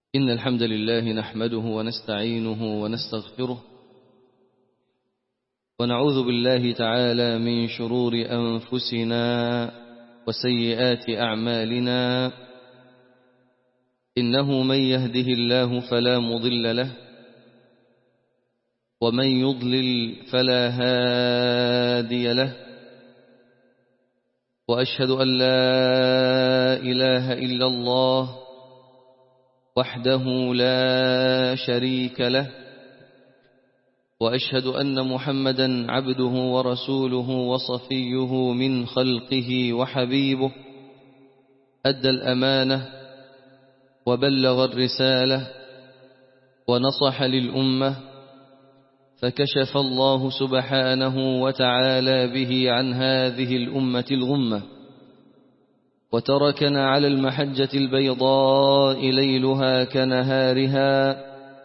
إن الحمد لله نحمده ونستعينه ونستغفره ونعوذ بالله تعالى من شرور أنفسنا وسيئات أعمالنا إنه من يهده الله فلا مضل له ومن يضلل فلا هادي له وأشهد أن لا إله إلا الله وحده لا شريك له وأشهد أن محمدا عبده ورسوله وصفيه من خلقه وحبيبه أدى الأمانة وبلغ الرسالة ونصح للأمة فكشف الله سبحانه وتعالى به عن هذه الأمة الغمة وتركنا على المحجة البيضاء ليلها كنهارها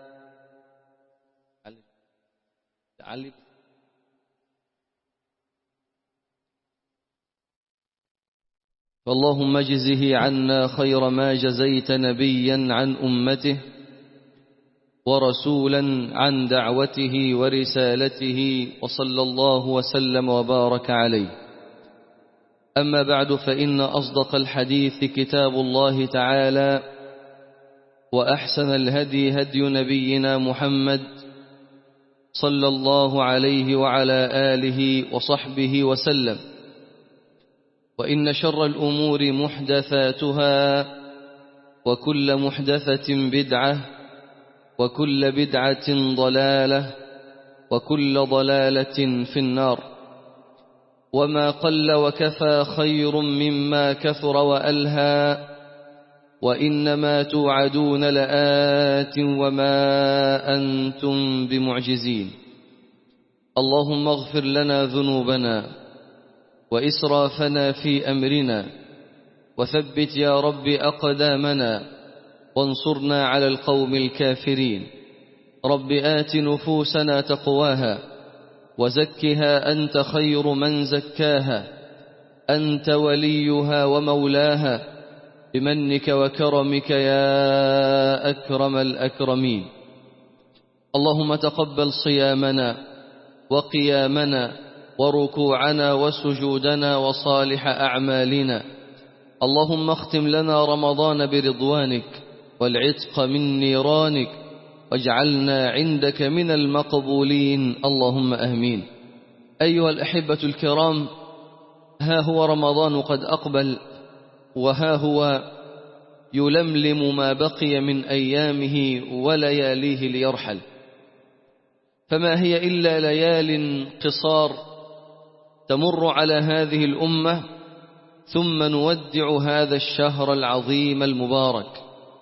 فاللهم اجزه عنا خير ما جزيت نبيا عن أمته ورسولا عن دعوته ورسالته وصلى الله وسلم وبارك عليه أما بعد فإن أصدق الحديث كتاب الله تعالى وأحسن الهدي هدي نبينا محمد صلى الله عليه وعلى آله وصحبه وسلم وإن شر الأمور محدثاتها وكل محدثة بدعة وكل بدعة ضلالة وكل ضلالة في النار وما قل وكفى خير مما كثر وألهى وإنما توعدون لآت وما أنتم بمعجزين اللهم اغفر لنا ذنوبنا وإسرافنا في أمرنا وثبت يا رب أقدامنا وانصرنا على القوم الكافرين رب آت نفوسنا تقواها وزكها أنت خير من زكاها أنت وليها ومولاها بمنك وكرمك يا أكرم الأكرمين اللهم تقبل صيامنا وقيامنا وركوعنا وسجودنا وصالح أعمالنا اللهم اختم لنا رمضان برضوانك والعتق من نيرانك واجعلنا عندك من المقبولين اللهم أهمين أيها الأحبة الكرام ها هو رمضان قد أقبل وها هو يلملم ما بقي من أيامه ولياليه ليرحل فما هي إلا ليال قصار تمر على هذه الأمة ثم نودع هذا الشهر العظيم المبارك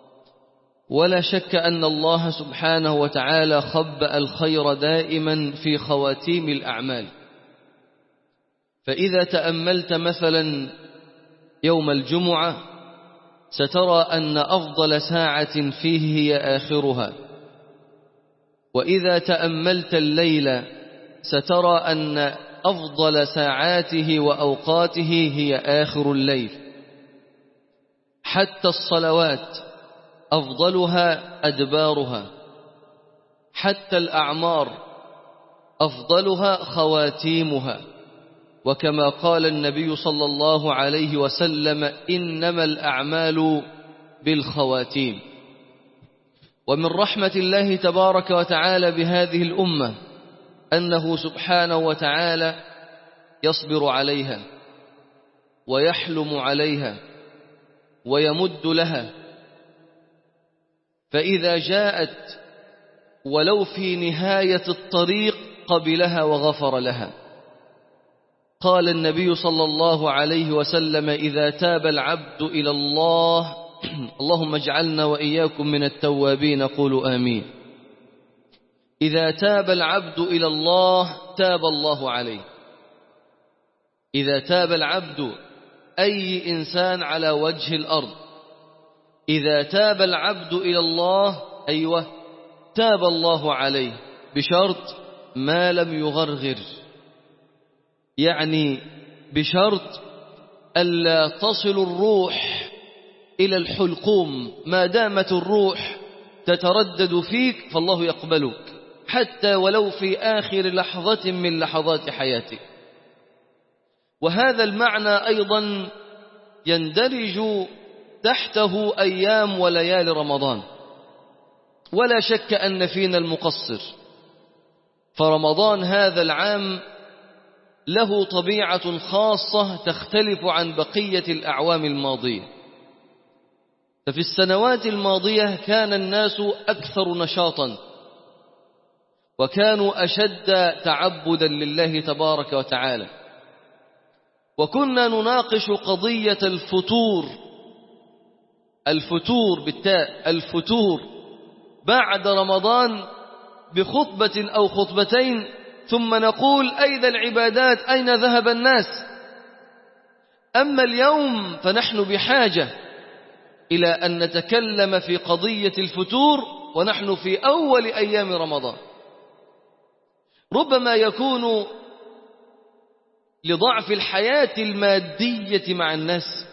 ولا شك أن الله سبحانه وتعالى خبأ الخير دائما في خواتيم الأعمال فإذا تأملت مثلا يوم الجمعة سترى أن أفضل ساعة فيه هي آخرها وإذا تأملت الليل سترى أن أفضل ساعاته وأوقاته هي آخر الليل حتى الصلوات أفضلها أدبارها حتى الأعمار أفضلها خواتيمها وكما قال النبي صلى الله عليه وسلم إنما الأعمال بالخواتيم ومن رحمة الله تبارك وتعالى بهذه الأمة أنه سبحانه وتعالى يصبر عليها ويحلم عليها ويمد لها فإذا جاءت ولو في نهاية الطريق قبلها وغفر لها قال النبي صلى الله عليه وسلم إذا تاب العبد إلى الله اللهم اجعلنا وإياكم من التوابين قولوا آمين إذا تاب العبد إلى الله تاب الله عليه إذا تاب العبد أي إنسان على وجه الأرض إذا تاب العبد إلى الله أيوة تاب الله عليه بشرط ما لم يغرغر يعني بشرط ألا تصل الروح إلى الحلقوم ما دامت الروح تتردد فيك فالله يقبلك حتى ولو في آخر لحظة من لحظات حياتك وهذا المعنى أيضا يندرج تحته أيام وليالي رمضان ولا شك أن فينا المقصر فرمضان هذا العام له طبيعة خاصة تختلف عن بقية الأعوام الماضية ففي السنوات الماضية كان الناس أكثر نشاطا وكانوا أشد تعبدا لله تبارك وتعالى وكنا نناقش قضية الفتور الفتور بالتاء الفتور بعد رمضان بخطبة أو خطبتين ثم نقول أين العبادات أين ذهب الناس أما اليوم فنحن بحاجة إلى أن نتكلم في قضية الفتور ونحن في أول أيام رمضان ربما يكون لضعف الحياة المادية مع الناس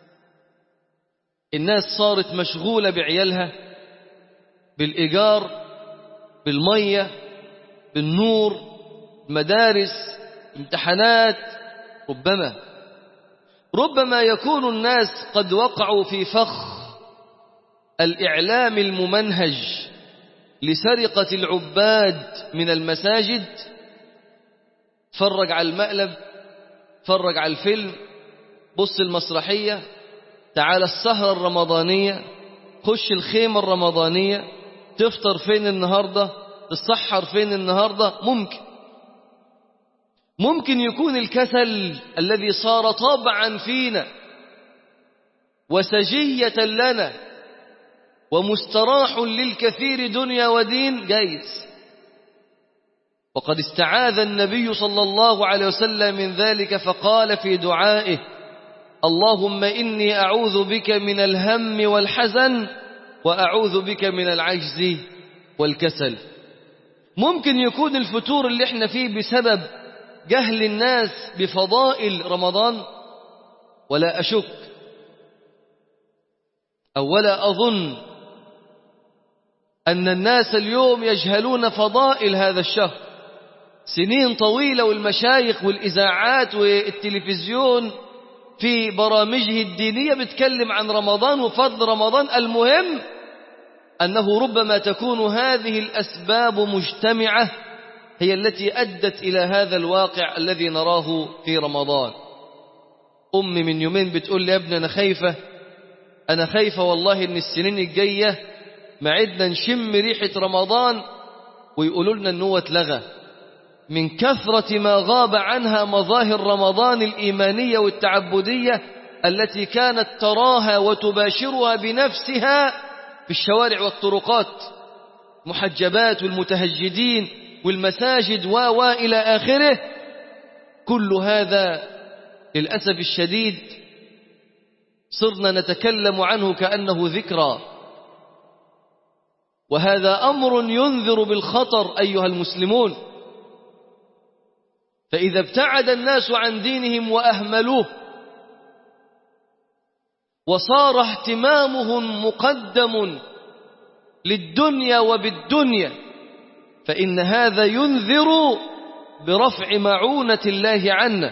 الناس صارت مشغولة بعيالها بالإيجار بالمية بالنور مدارس امتحانات ربما ربما يكون الناس قد وقعوا في فخ الإعلام الممنهج لسرقة العباد من المساجد فرج على المقلب فرج على الفيلم بص المسرحية تعال السهرة الرمضانية خش الخيمة الرمضانية تفطر فين النهاردة تسحر فين النهاردة ممكن ممكن يكون الكسل الذي صار طبعا فينا وسجية لنا ومستراح للكثير دنيا ودين جايز وقد استعاذ النبي صلى الله عليه وسلم من ذلك فقال في دعائه اللهم إني أعوذ بك من الهم والحزن وأعوذ بك من العجز والكسل ممكن يكون الفتور اللي احنا فيه بسبب جهل الناس بفضائل رمضان ولا أشك أو ولا أظن أن الناس اليوم يجهلون فضائل هذا الشهر سنين طويلة والمشايخ والإذاعات والتلفزيون في برامجه الدينية بتكلم عن رمضان وفضل رمضان المهم أنه ربما تكون هذه الأسباب مجتمعة هي التي أدت إلى هذا الواقع الذي نراه في رمضان أمي من يومين بتقول لي يا ابني أنا خايفة أنا خايفة والله إن السنين الجاية معدنا نشم ريحة رمضان ويقولوا لنا أنه هو اتلغى من كثرة ما غاب عنها مظاهر رمضان الإيمانية والتعبدية التي كانت تراها وتباشرها بنفسها في الشوارع والطرقات محجبات والمتهجدين والمساجد و و إلى آخره كل هذا للأسف الشديد صرنا نتكلم عنه كأنه ذكرى وهذا أمر ينذر بالخطر أيها المسلمون فإذا ابتعد الناس عن دينهم وأهملوه وصار اهتمامهم مقدم للدنيا وبالدنيا فإن هذا ينذر برفع معونة الله عنا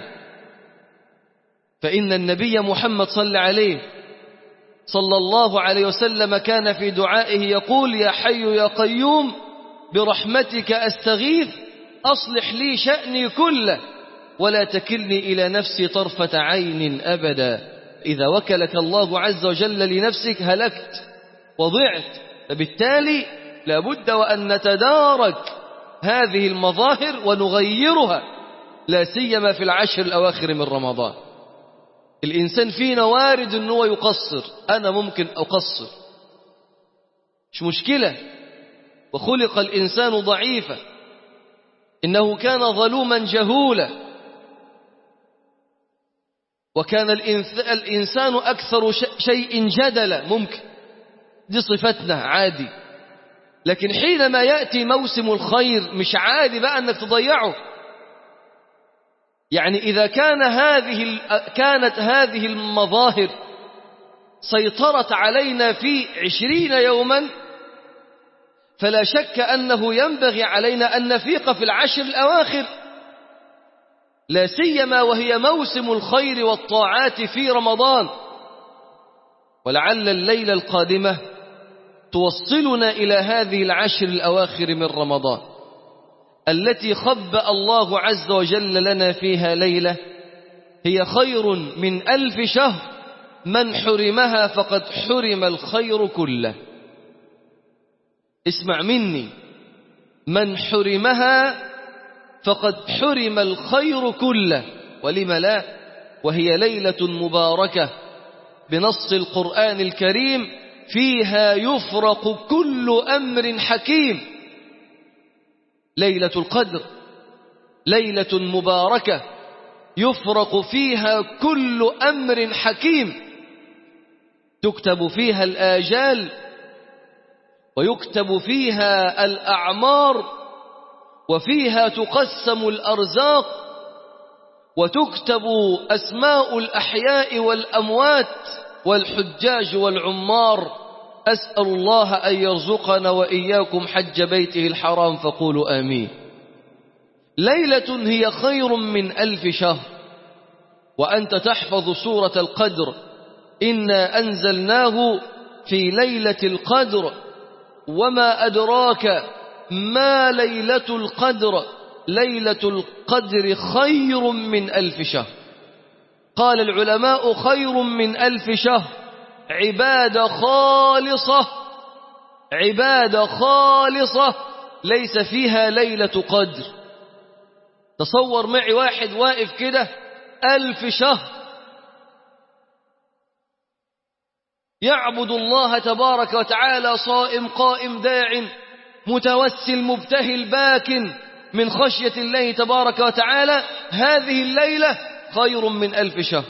فإن النبي محمد صلى عليه صلى الله عليه وسلم كان في دعائه يقول يا حي يا قيوم برحمتك أستغيث أصلح لي شأني كله ولا تكلني إلى نفسي طرفة عين أبدا إذا وكلك الله عز وجل لنفسك هلكت وضعت فبالتالي لابد وأن نتدارك هذه المظاهر ونغيرها لا سيما في العشر الأواخر من رمضان الإنسان فينا وارد أنه يقصر أنا ممكن أقصر مش مشكلة وخلق الإنسان ضعيفا إنه كان ظلوما جهولا وكان الإنسان أكثر شيء جدلا ممكن دي صفتنا عادي لكن حينما يأتي موسم الخير مش عادي بقى أنك تضيعه يعني إذا كان هذه كانت هذه المظاهر سيطرت علينا في عشرين يوما فلا شك أنه ينبغي علينا أن نفيق في العشر الأواخر لا سيما وهي موسم الخير والطاعات في رمضان ولعل الليلة القادمة توصلنا إلى هذه العشر الأواخر من رمضان التي خبأ الله عز وجل لنا فيها ليلة هي خير من ألف شهر من حرمها فقد حرم الخير كله اسمع مني من حرمها فقد حرم الخير كله ولم لا وهي ليلة مباركة بنص القرآن الكريم فيها يفرق كل أمر حكيم ليلة القدر ليلة مباركة يفرق فيها كل أمر حكيم تكتب فيها الآجال ويكتب فيها الأعمار وفيها تقسم الأرزاق وتكتب أسماء الأحياء والأموات والحجاج والعمار أسأل الله أن يرزقنا وإياكم حج بيته الحرام فقولوا آمين ليلة هي خير من ألف شهر وأنت تحفظ سورة القدر إنا أنزلناه في ليلة القدر وما أدراك ما ليلة القدر ليلة القدر خير من ألف شهر قال العلماء خير من ألف شهر عبادة خالصة عبادة خالصة ليس فيها ليلة قدر تصور معي واحد واقف كده ألف شهر يعبد الله تبارك وتعالى صائم قائم داع متوسل مبتهل باك من خشية الله تبارك وتعالى هذه الليلة خير من ألف شهر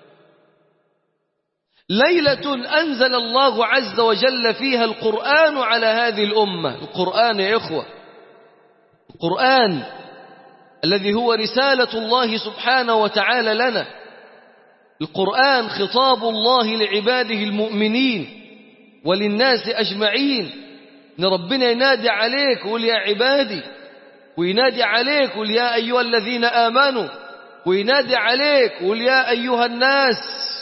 ليلة أنزل الله عز وجل فيها القرآن على هذه الأمة القرآن يا إخوة القرآن الذي هو رسالة الله سبحانه وتعالى لنا القرآن خطاب الله لعباده المؤمنين وللناس أجمعين إن ربنا ينادي عليك ويقول يا عبادي وينادي عليك ويقول يا أيها الذين آمنوا وينادي عليك ويقول يا أيها الناس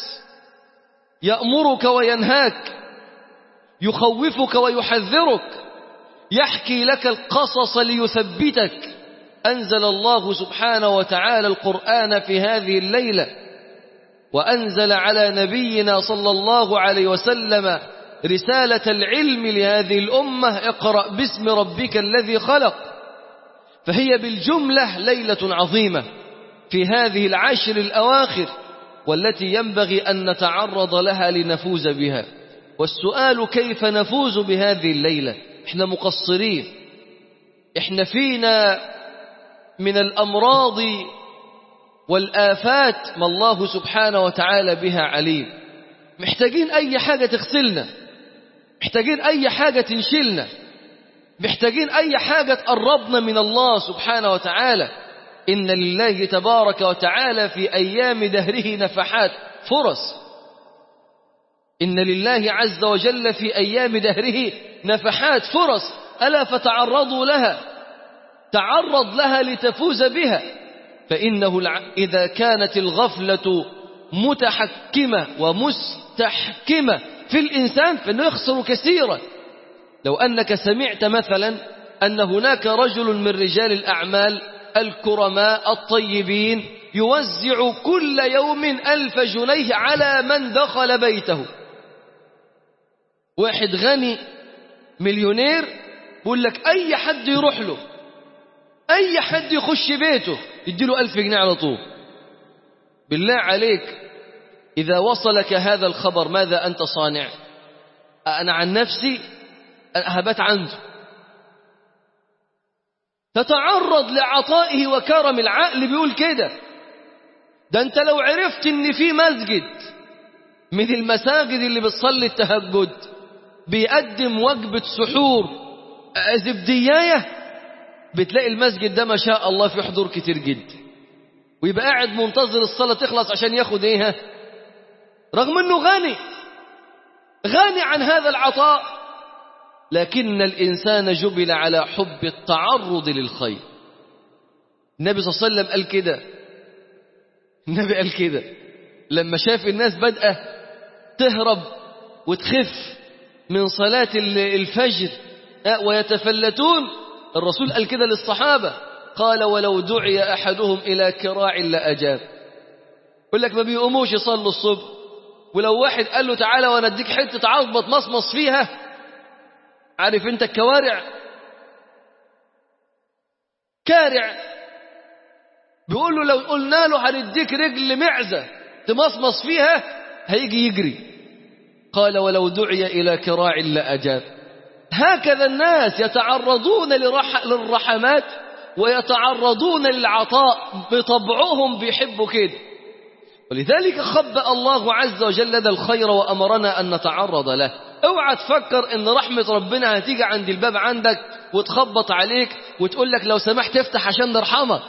يأمرك وينهاك يخوفك ويحذرك يحكي لك القصص ليثبتك أنزل الله سبحانه وتعالى القرآن في هذه الليلة وأنزل على نبينا صلى الله عليه وسلم رسالة العلم لهذه الأمة اقرأ باسم ربك الذي خلق فهي بالجملة ليلة عظيمة في هذه العشر الأواخر والتي ينبغي أن نتعرض لها لنفوز بها والسؤال كيف نفوز بهذه الليلة احنا مقصرين احنا فينا من الأمراض والآفات ما الله سبحانه وتعالى بها عليم محتاجين أي حاجة تغسلنا محتاجين أي حاجة تنشلنا محتاجين أي حاجة تقربنا من الله سبحانه وتعالى إن لله تبارك وتعالى في أيام دهره نفحات فرص إن لله عز وجل في أيام دهره نفحات فرص ألا فتعرضوا لها تعرض لها لتفوز بها فإنه إذا كانت الغفلة متحكمة ومستحكمة في الإنسان فإنه يخسر كثيرا لو أنك سمعت مثلا أن هناك رجل من رجال الأعمال الكرماء الطيبين يوزع كل يوم ألف جنيه على من دخل بيته واحد غني مليونير بيقول لك أي حد يروح له أي حد يخش بيته يديله ألف جنيه على طول بالله عليك إذا وصلك هذا الخبر ماذا أنت صانع أنا عن نفسي هبت عنده تتعرض لعطائه وكرم العقل بيقول كده ده انت لو عرفت ان في مسجد من المساجد اللي بتصلي التهجد بيقدم وجبة سحور زبدياية بتلاقي المسجد ده ما شاء الله في حضور كتير جدا ويبقى قاعد منتظر الصلاة تخلص عشان ياخد ايه رغم انه غني غني عن هذا العطاء لكن الإنسان جبل على حب التعرض للخير النبي صلى الله عليه وسلم قال كده النبي قال كده لما شاف الناس بدأة تهرب وتخف من صلاة الفجر ويتفلتون الرسول قال كده للصحابة قال ولو دعي أحدهم إلى كراع لأجاب يقول لك ما بيقوموش يصلوا الصبح ولو واحد قال له تعالى وانا اديك حتة عظمة تمصمص فيها عارف انت الكوارع كارع بيقول له لو قلنا له هنديك رجل معزة تمصمص فيها هيجي يجري قال ولو دعي إلى كراع لأجاب هكذا الناس يتعرضون لرح للرحمات ويتعرضون للعطاء بطبعهم بيحبوا كده ولذلك خبأ الله عز وجل لدى الخير وأمرنا أن نتعرض له اوعى تفكر ان رحمة ربنا هتيجي عند الباب عندك وتخبط عليك وتقول لك لو سمحت افتح عشان نرحمك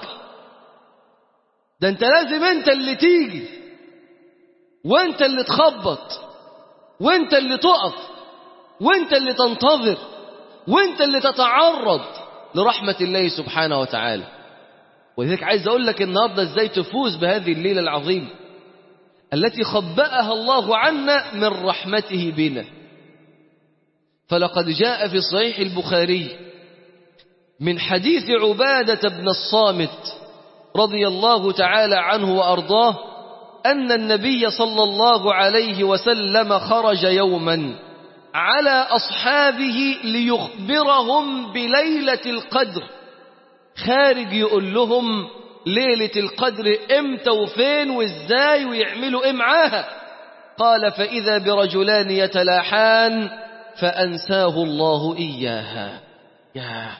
ده انت لازم انت اللي تيجي وانت اللي تخبط وانت اللي تقف وانت اللي تنتظر وانت اللي تتعرض لرحمة الله سبحانه وتعالى ولذلك عايز اقول لك النهارده ازاي تفوز بهذه الليلة العظيمة التي خبأها الله عنا من رحمته بنا فلقد جاء في صحيح البخاري من حديث عبادة بن الصامت رضي الله تعالى عنه وأرضاه أن النبي صلى الله عليه وسلم خرج يوما على أصحابه ليخبرهم بليلة القدر خارج يقول لهم ليلة القدر امتى وفين وازاي ويعملوا ايه معاها قال فإذا برجلان يتلاحان فأنساه الله إياها يا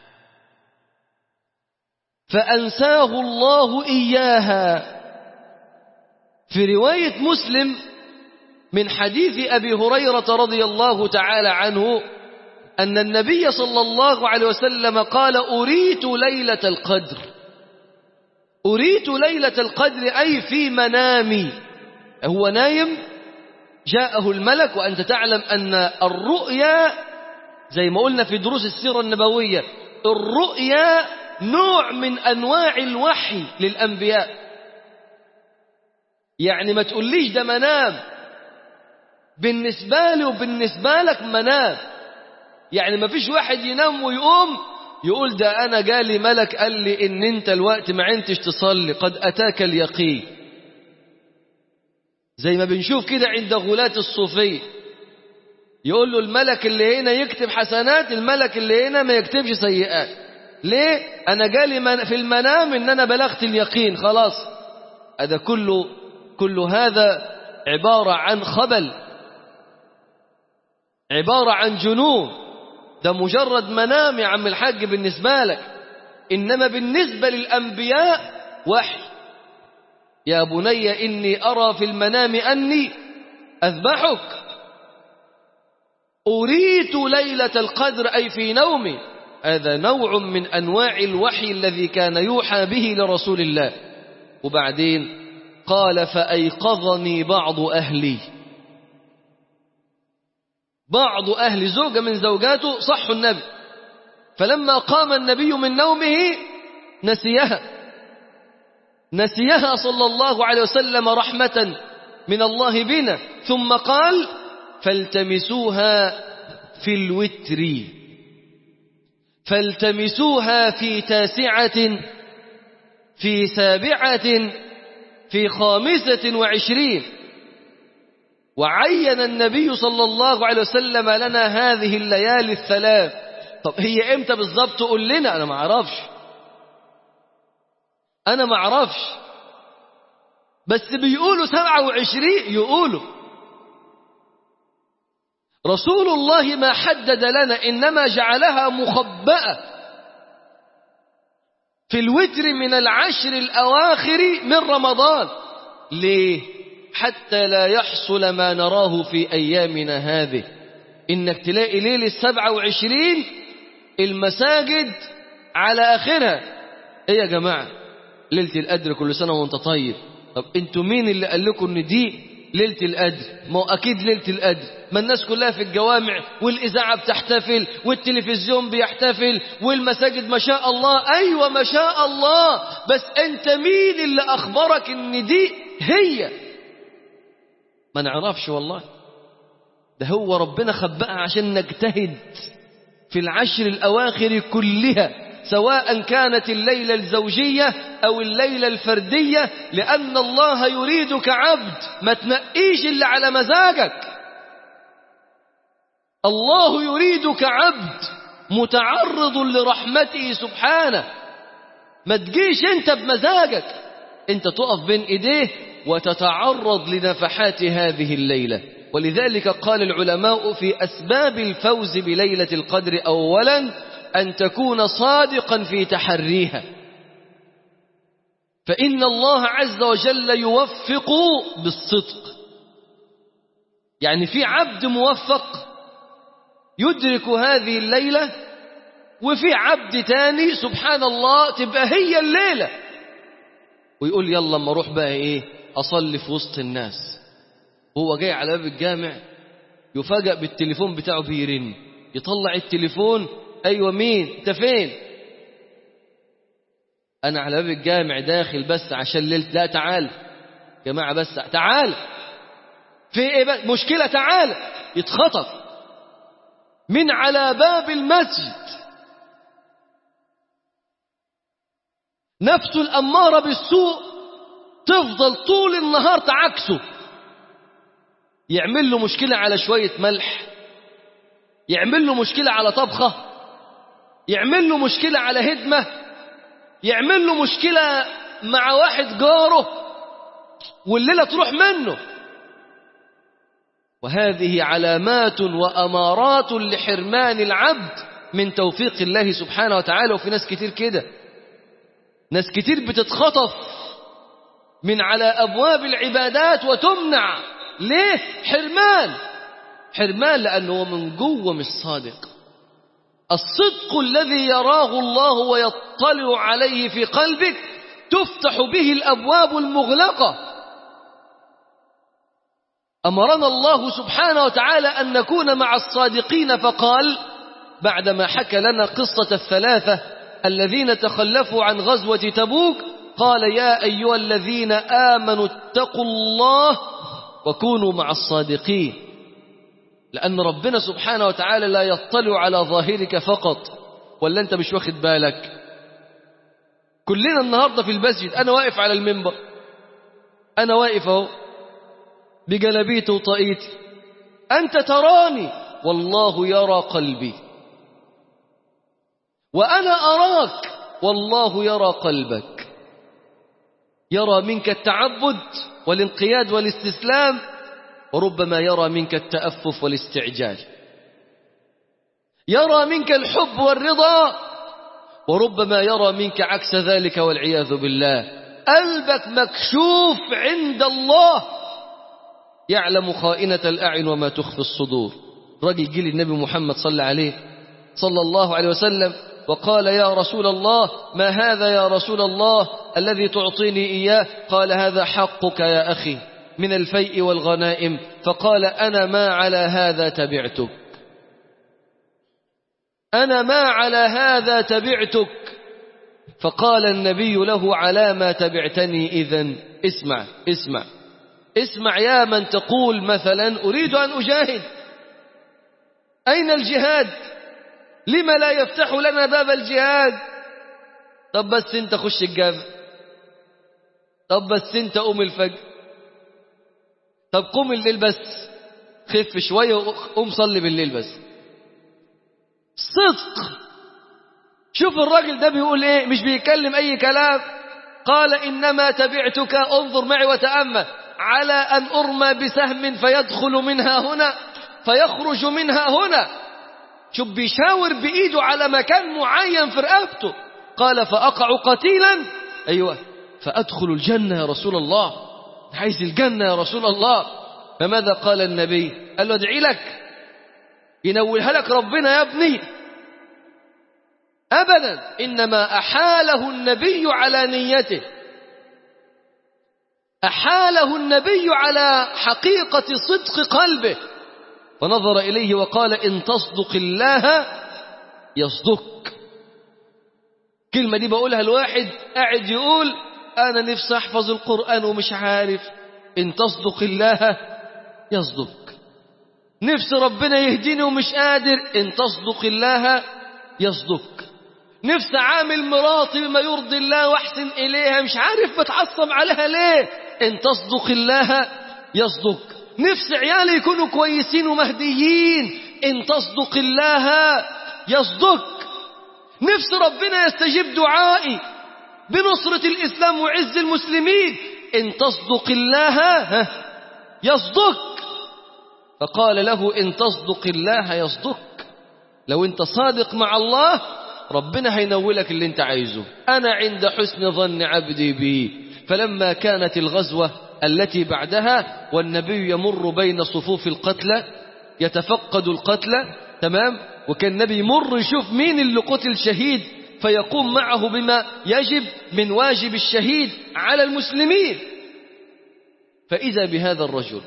فأنساه الله إياها في رواية مسلم من حديث أبي هريرة رضي الله تعالى عنه أن النبي صلى الله عليه وسلم قال أريت ليلة القدر أريت ليلة القدر أي في منامي هو نايم جاءه الملك وأنت تعلم أن الرؤيا زي ما قلنا في دروس السيرة النبوية الرؤيا نوع من أنواع الوحي للأنبياء يعني ما تقوليش ده منام بالنسبة لي وبالنسبة لك منام يعني ما فيش واحد ينام ويقوم يقول ده أنا جالي ملك قال لي إن أنت الوقت ما عنتش تصلي قد أتاك اليقين زي ما بنشوف كده عند غلاة الصوفية يقول له الملك اللي هنا يكتب حسنات الملك اللي هنا ما يكتبش سيئات ليه أنا جالي من في المنام إن أنا بلغت اليقين خلاص هذا كله كل هذا عبارة عن خبل عبارة عن جنون ده مجرد منام يا عم الحاج بالنسبة لك إنما بالنسبة للأنبياء وحي يا بني إني أرى في المنام أني أذبحك أريت ليلة القدر أي في نومي هذا نوع من أنواع الوحي الذي كان يوحى به لرسول الله وبعدين قال فأيقظني بعض أهلي بعض أهل زوجة من زوجاته صحوا النبي فلما قام النبي من نومه نسيها نسيها صلى الله عليه وسلم رحمة من الله بنا ثم قال فالتمسوها في الوتر فالتمسوها في تاسعة في سابعة في خامسة وعشرين وعين النبي صلى الله عليه وسلم لنا هذه الليالي الثلاث طب هي امتى بالظبط قول لنا انا ما اعرفش انا ما اعرفش بس بيقولوا سبعة وعشرين يقولوا رسول الله ما حدد لنا إنما جعلها مخبأة في الوتر من العشر الأواخر من رمضان ليه؟ حتى لا يحصل ما نراه في أيامنا هذه إنك تلاقي ليلة السبعة وعشرين المساجد على آخرها إيه يا جماعة ليلة القدر كل سنة وانت طيب طب انتوا مين اللي قال لكم ان دي ليلة القدر ما هو أكيد ليلة القدر ما الناس كلها في الجوامع والإذاعة بتحتفل والتلفزيون بيحتفل والمساجد ما شاء الله أيوة ما شاء الله بس أنت مين اللي أخبرك إن دي هي ما نعرفش والله ده هو ربنا خبأها عشان نجتهد في العشر الأواخر كلها سواء كانت الليلة الزوجية أو الليلة الفردية لأن الله يريدك عبد ما تنقيش اللي على مزاجك الله يريدك عبد متعرض لرحمته سبحانه ما تجيش انت بمزاجك انت تقف بين ايديه وتتعرض لنفحات هذه الليلة ولذلك قال العلماء في أسباب الفوز بليلة القدر أولا أن تكون صادقا في تحريها فإن الله عز وجل يوفق بالصدق يعني في عبد موفق يدرك هذه الليلة وفي عبد تاني سبحان الله تبقى هي الليلة ويقول يلا ما اروح بقى ايه اصلي في وسط الناس هو جاي على باب الجامع يفاجأ بالتليفون بتاعه بيرن يطلع التليفون ايوه مين انت فين انا على باب الجامع داخل بس عشان ليله لا تعال جماعه بس تعال في ايه بقى مشكله تعال يتخطف من على باب المسجد نفسه الأمارة بالسوء تفضل طول النهار تعكسه يعمل له مشكلة على شوية ملح يعمل له مشكلة على طبخة يعمل له مشكلة على هدمة يعمل له مشكلة مع واحد جاره والليلة تروح منه وهذه علامات وأمارات لحرمان العبد من توفيق الله سبحانه وتعالى وفي ناس كتير كده ناس كتير بتتخطف من على أبواب العبادات وتمنع ليه حرمان حرمان لأنه من جوه مش صادق الصدق الذي يراه الله ويطلع عليه في قلبك تفتح به الأبواب المغلقة أمرنا الله سبحانه وتعالى أن نكون مع الصادقين فقال بعدما حكى لنا قصة الثلاثة الذين تخلفوا عن غزوة تبوك قال يا أيها الذين آمنوا اتقوا الله وكونوا مع الصادقين لأن ربنا سبحانه وتعالى لا يطلع على ظاهرك فقط ولا أنت مش واخد بالك كلنا النهاردة في المسجد أنا واقف على المنبر أنا واقف أهو بجلبيتي وطاقيتي أنت تراني والله يرى قلبي وأنا أراك والله يرى قلبك يرى منك التعبد والانقياد والاستسلام وربما يرى منك التأفف والاستعجال يرى منك الحب والرضا وربما يرى منك عكس ذلك والعياذ بالله قلبك مكشوف عند الله يعلم خائنة الأعين وما تخفي الصدور رجل جيل النبي محمد صلى عليه صلى الله عليه وسلم وقال يا رسول الله ما هذا يا رسول الله الذي تعطيني إياه قال هذا حقك يا أخي من الفيء والغنائم فقال أنا ما على هذا تبعتك أنا ما على هذا تبعتك فقال النبي له على ما تبعتني إذن اسمع اسمع اسمع يا من تقول مثلا أريد أن أجاهد أين الجهاد لما لا يفتح لنا باب الجهاد طب بس انت خش الجامع طب بس انت قوم الفجر طب قوم الليل بس خف شوية وقوم صلي بالليل بس صدق شوف الراجل ده بيقول ايه مش بيتكلم اي كلام قال انما تبعتك انظر معي وتأمل على ان ارمى بسهم فيدخل منها هنا فيخرج منها هنا شوف بيشاور بإيده على مكان معين في رقبته قال فأقع قتيلا أيوة فأدخل الجنة يا رسول الله عايز الجنة يا رسول الله فماذا قال النبي قال له ادعي لك ينولها لك ربنا يا ابني أبدا إنما أحاله النبي على نيته أحاله النبي على حقيقة صدق قلبه فنظر إليه وقال إن تصدق الله يصدق كلمة دي بقولها الواحد قاعد يقول أنا نفسي أحفظ القرآن ومش عارف إن تصدق الله يصدق نفس ربنا يهديني ومش قادر إن تصدق الله يصدق نفس عامل مراتي بما يرضي الله واحسن إليها مش عارف بتعصب عليها ليه إن تصدق الله يصدق نفس عيالي يكونوا كويسين ومهديين إن تصدق الله يصدق نفس ربنا يستجيب دعائي بنصرة الإسلام وعز المسلمين إن تصدق الله يصدق فقال له إن تصدق الله يصدق لو أنت صادق مع الله ربنا هينولك اللي أنت عايزه أنا عند حسن ظن عبدي بي فلما كانت الغزوة التي بعدها والنبي يمر بين صفوف القتلى يتفقد القتلى تمام وكان النبي يمر يشوف مين اللي قتل شهيد فيقوم معه بما يجب من واجب الشهيد على المسلمين فإذا بهذا الرجل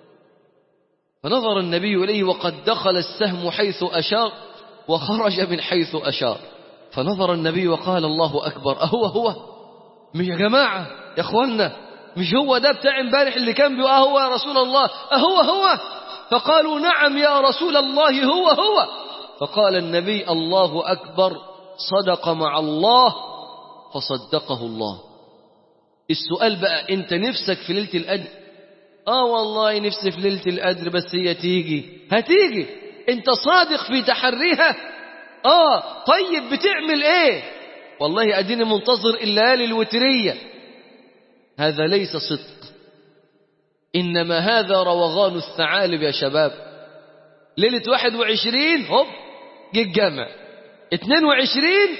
فنظر النبي إليه وقد دخل السهم حيث أشار وخرج من حيث أشار فنظر النبي وقال الله أكبر أهو هو مش يا جماعة يا أخوانا مش هو ده بتاع امبارح اللي كان بيقول أهو يا رسول الله أهو هو فقالوا نعم يا رسول الله هو هو فقال النبي الله أكبر صدق مع الله فصدقه الله السؤال بقى انت نفسك في ليلة القدر اه والله نفسي في ليلة القدر بس هي تيجي هتيجي انت صادق في تحريها اه طيب بتعمل ايه والله اديني منتظر الليالي الوترية هذا ليس صدق انما هذا روغان الثعالب يا شباب ليلة واحد وعشرين هوب جه الجامع اتنين وعشرين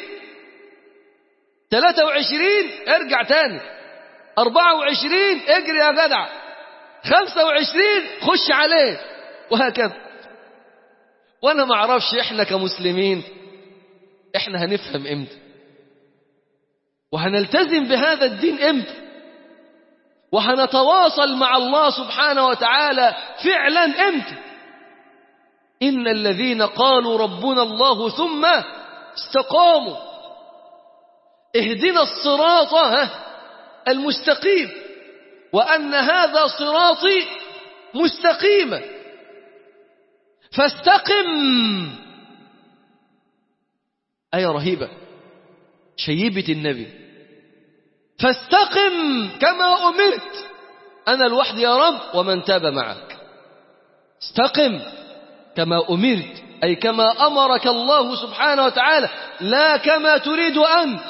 تلاتة وعشرين ارجع تاني أربعة وعشرين اجري يا جدع خمسة وعشرين خش عليه وهكذا وانا ما اعرفش احنا كمسلمين احنا هنفهم امتى وهنلتزم بهذا الدين امتى وهنتواصل مع الله سبحانه وتعالى فعلا امتى ان الذين قالوا ربنا الله ثم استقاموا اهدنا الصراط المستقيم وأن هذا صراطي مستقيما فاستقم آية رهيبة شيبة النبي فاستقم كما أمرت أنا الوحد يا رب ومن تاب معك استقم كما أمرت أي كما أمرك الله سبحانه وتعالى لا كما تريد أنت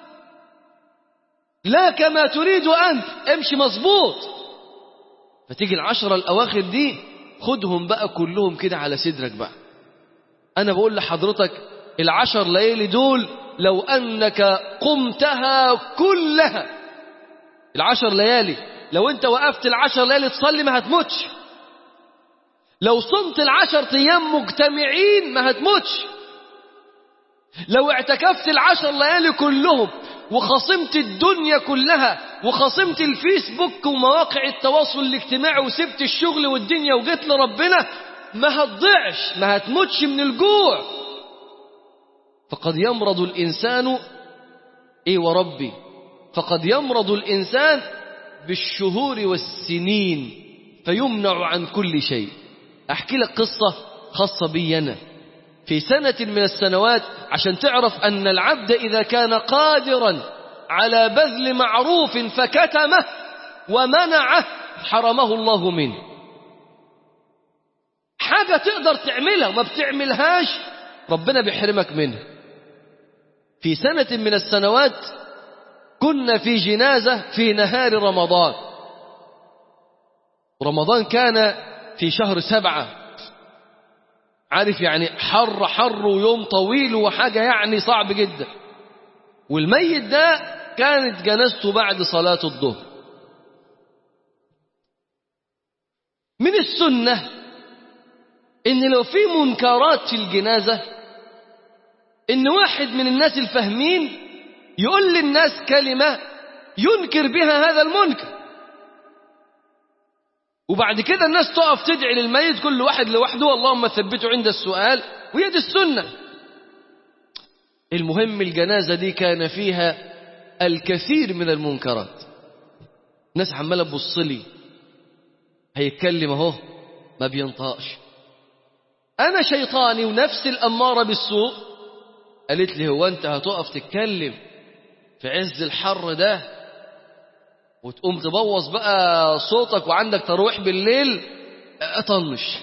لا كما تريد أنت امشي مظبوط فتيجي العشرة الأواخر دي خدهم بقى كلهم كده على صدرك بقى أنا بقول لحضرتك العشر ليالي دول لو أنك قمتها كلها العشر ليالي لو أنت وقفت العشر ليالي تصلي ما هتموتش لو صمت العشر أيام مجتمعين ما هتموتش لو اعتكفت العشر ليالي كلهم وخصمت الدنيا كلها وخصمت الفيسبوك ومواقع التواصل الاجتماعي وسبت الشغل والدنيا وجيت لربنا ما هتضيعش ما هتموتش من الجوع فقد يمرض الإنسان إيه وربي فقد يمرض الإنسان بالشهور والسنين فيمنع عن كل شيء أحكي لك قصة خاصة بي أنا في سنة من السنوات عشان تعرف أن العبد إذا كان قادرا على بذل معروف فكتمه ومنعه حرمه الله منه حاجة تقدر تعملها وما بتعملهاش ربنا بيحرمك منها في سنة من السنوات كنا في جنازة في نهار رمضان رمضان كان في شهر سبعة عارف يعني حر حر ويوم طويل وحاجة يعني صعب جدا والميت ده كانت جنازته بعد صلاة الظهر من السنة ان لو في منكرات في الجنازة ان واحد من الناس الفاهمين يقول للناس كلمة ينكر بها هذا المنكر وبعد كده الناس تقف تدعي للميت كل واحد لوحده اللهم ثبته عند السؤال وهي دي السنة المهم الجنازة دي كان فيها الكثير من المنكرات ناس عمالة تبص لي هيتكلم اهو ما بينطقش أنا شيطاني ونفسي الأمارة بالسوء قالت لي هو أنت هتقف تتكلم في عز الحر ده وتقوم تبوظ بقى صوتك وعندك ترويح بالليل أطنش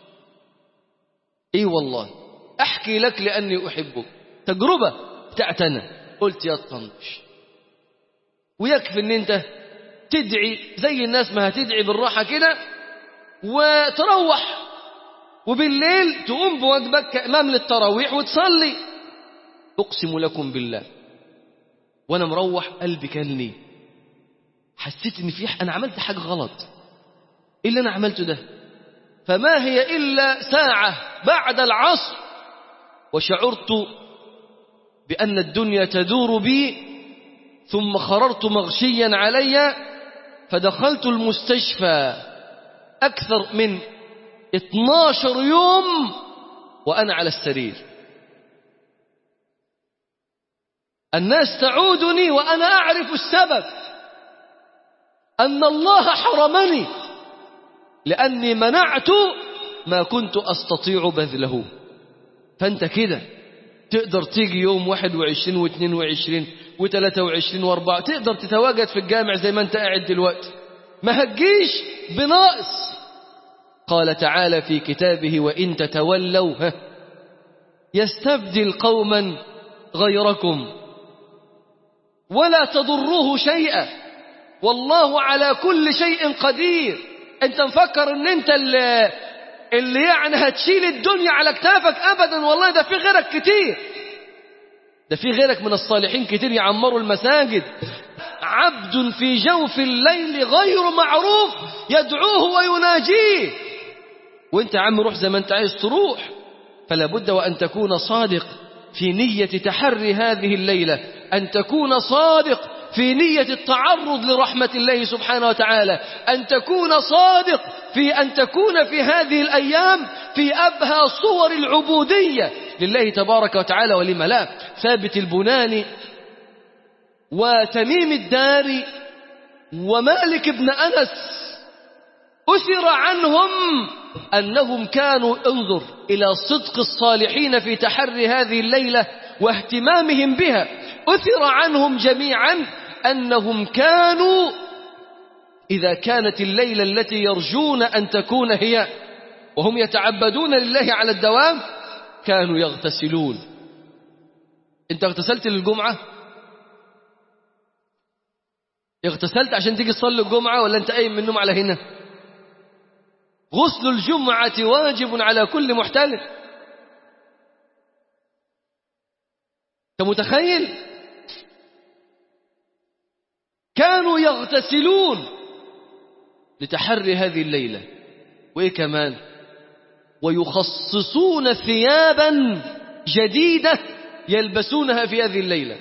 إيه والله أحكي لك لأني أحبك تجربة بتاعتنا قلت يا تطنش ويكفي ان انت تدعي زي الناس ما هتدعي بالراحة كده وتروح وبالليل تقوم بواجبك كإمام للتراويح وتصلي أقسم لكم بالله وأنا مروح قلبي كلني حسيت إن في أنا عملت حاجة غلط إيه اللي أنا عملته ده فما هي إلا ساعة بعد العصر وشعرت بأن الدنيا تدور بي ثم خررت مغشيا علي فدخلت المستشفى أكثر من 12 يوم وأنا على السرير الناس تعودني وأنا أعرف السبب أن الله حرمني لأني منعت ما كنت أستطيع بذله فأنت كده تقدر تيجي يوم 21 و22 و23 و4 تقدر تتواجد في الجامع زي ما انت قاعد دلوقتي ما هتجيش بناقص قال تعالى في كتابه وإن تتولوا ها يستبدل قوما غيركم ولا تضروه شيئا والله على كل شيء قدير انت مفكر ان انت اللي, اللي يعني هتشيل الدنيا على كتافك ابدا والله ده في غيرك كتير ده في غيرك من الصالحين كتير يعمروا المساجد عبد في جوف الليل غير معروف يدعوه ويناجيه وانت يا عم روح زي ما انت عايز تروح فلا بد وان تكون صادق في نية تحري هذه الليلة أن تكون صادق في نية التعرض لرحمة الله سبحانه وتعالى أن تكون صادق في أن تكون في هذه الأيام في أبهى صور العبودية لله تبارك وتعالى ولم لا ثابت البناني وتميم الداري ومالك بن أنس أثر عنهم أنهم كانوا انظر إلى صدق الصالحين في تحري هذه الليلة واهتمامهم بها أثر عنهم جميعا أنهم كانوا إذا كانت الليلة التي يرجون أن تكون هي وهم يتعبدون لله على الدوام كانوا يغتسلون انت اغتسلت للجمعة اغتسلت عشان تيجي تصلي الجمعة ولا انت قايم من النوم على هنا غسل الجمعة واجب على كل محتلم انت متخيل كانوا يغتسلون لتحري هذه الليلة وإيه كمان ويخصصون ثيابا جديدة يلبسونها في هذه الليلة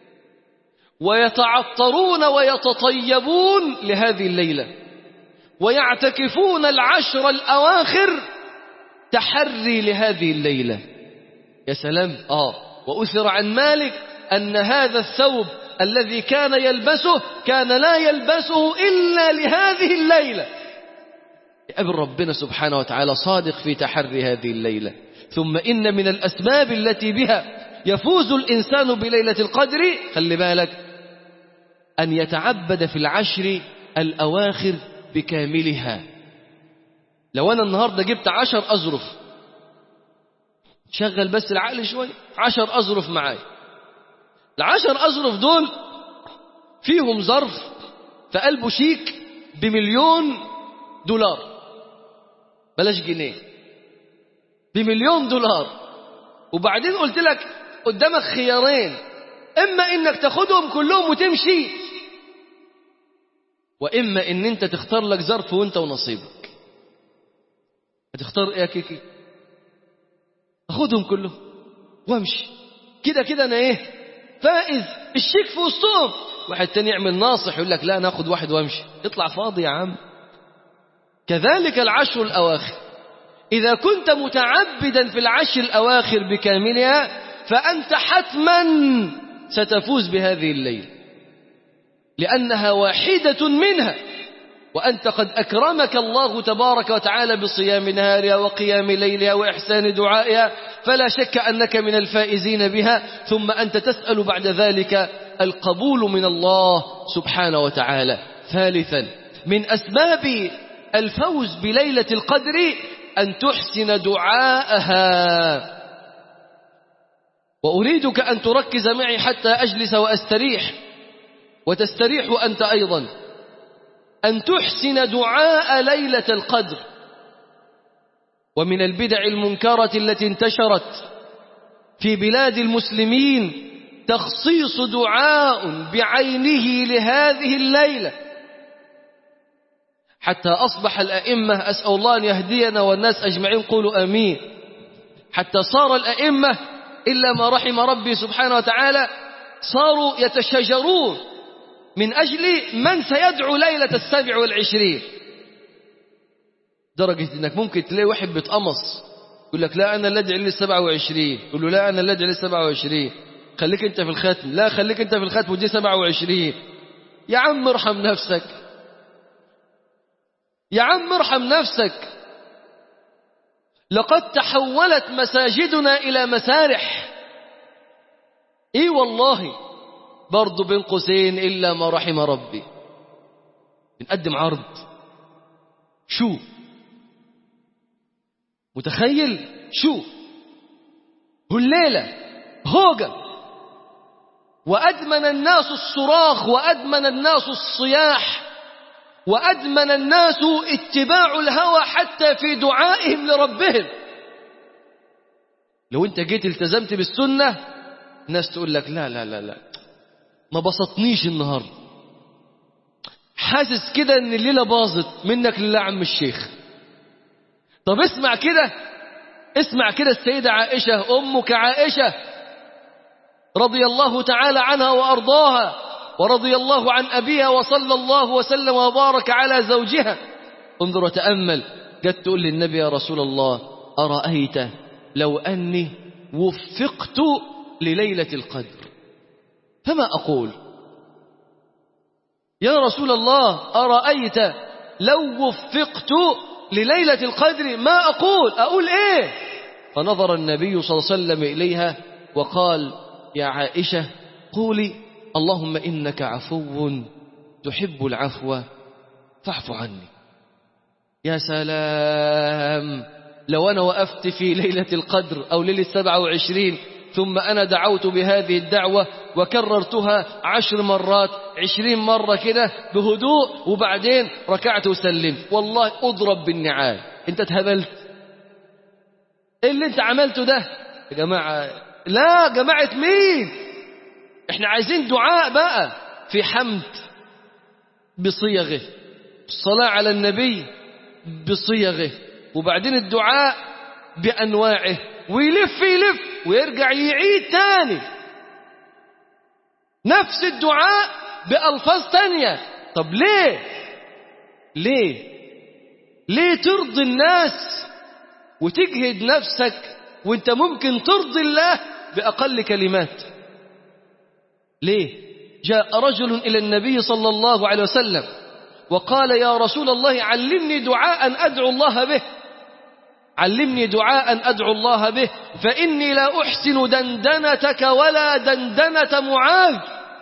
ويتعطرون ويتطيبون لهذه الليلة ويعتكفون العشر الأواخر تحري لهذه الليلة يا سلام آه وأثر عن مالك أن هذا الثوب الذي كان يلبسه كان لا يلبسه إلا لهذه الليلة قبل ربنا سبحانه وتعالى صادق في تحري هذه الليلة ثم إن من الأسباب التي بها يفوز الإنسان بليلة القدر خلي بالك أن يتعبد في العشر الأواخر بكاملها لو أنا النهاردة جبت عشر أزرف شغل بس العقل شوي عشر أزرف معاي العشر أزرف دول فيهم ظرف في قلبه شيك بمليون دولار بلاش جنيه بمليون دولار وبعدين قلت لك قدامك خيارين إما إنك تاخدهم كلهم وتمشي وإما إن أنت تختار لك ظرف وأنت ونصيبك هتختار إيه يا كيكي أخدهم كلهم وامشي كده كده أنا إيه فائز الشيك في وسطهم واحد تاني يعمل ناصح يقول لك لا ناخد واحد وامشي اطلع فاضي يا عم كذلك العشر الأواخر إذا كنت متعبدا في العشر الأواخر بكاملها فأنت حتما ستفوز بهذه الليل لأنها واحدة منها وأنت قد أكرمك الله تبارك وتعالى بصيام نهارها وقيام ليلها وإحسان دعائها فلا شك أنك من الفائزين بها ثم أنت تسأل بعد ذلك القبول من الله سبحانه وتعالى ثالثا من أسباب الفوز بليلة القدر أن تحسن دعاءها وأريدك أن تركز معي حتى أجلس وأستريح وتستريح أنت أيضا أن تحسن دعاء ليلة القدر ومن البدع المنكرة التي انتشرت في بلاد المسلمين تخصيص دعاء بعينه لهذه الليلة حتى أصبح الأئمة أسأل الله أن يهدينا والناس أجمعين قولوا أمين حتى صار الأئمة إلا ما رحم ربي سبحانه وتعالى صاروا يتشاجرون من أجل من سيدعو ليلة السابع والعشرين درجة أنك ممكن تلاقي واحد بيتقمص يقول لك لا أنا اللي أدعي للسبعة وعشرين يقول له لا أنا اللي أدعي للسبعة وعشرين خليك أنت في الختم لا خليك أنت في الختم ودي سبعة وعشرين يا عم ارحم نفسك يا عم ارحم نفسك لقد تحولت مساجدنا إلى مسارح إيه والله برضو بين قوسين إلا ما رحم ربي بنقدم عرض شو متخيل شو هالليلة هوجة وأدمن الناس الصراخ وأدمن الناس الصياح وأدمن الناس اتباع الهوى حتى في دعائهم لربهم لو انت جيت التزمت بالسنة الناس تقول لك لا لا لا لا ما بسطنيش النهاردة حاسس كده ان الليلة باظت منك لله عم الشيخ طب اسمع كده اسمع كده السيدة عائشة أمك عائشة رضي الله تعالى عنها وأرضاها ورضي الله عن أبيها وصلى الله وسلم وبارك على زوجها انظر وتأمل قد تقول للنبي يا رسول الله أرأيت لو أني وفقت لليلة القدر فما أقول يا رسول الله أرأيت لو وفقت لليلة القدر ما أقول أقول إيه فنظر النبي صلى الله عليه وسلم إليها وقال يا عائشة قولي اللهم إنك عفو تحب العفو فاعف عني يا سلام لو أنا وقفت في ليلة القدر أو ليلة السبعة وعشرين ثم أنا دعوت بهذه الدعوة وكررتها عشر مرات عشرين مرة كده بهدوء وبعدين ركعت وسلمت والله أضرب بالنعال أنت اتهبلت إيه اللي أنت عملته ده يا جماعة لا جماعة مين احنا عايزين دعاء بقى في حمد بصيغه الصلاة على النبي بصيغه وبعدين الدعاء بأنواعه ويلف يلف ويرجع يعيد تاني نفس الدعاء بألفاظ تانية طب ليه ليه ليه ترضي الناس وتجهد نفسك وانت ممكن ترضي الله بأقل كلمات ليه جاء رجل إلى النبي صلى الله عليه وسلم وقال يا رسول الله علمني دعاء أدعو الله به علمني دعاء أدعو الله به فإني لا أحسن دندنتك ولا دندنة معاذ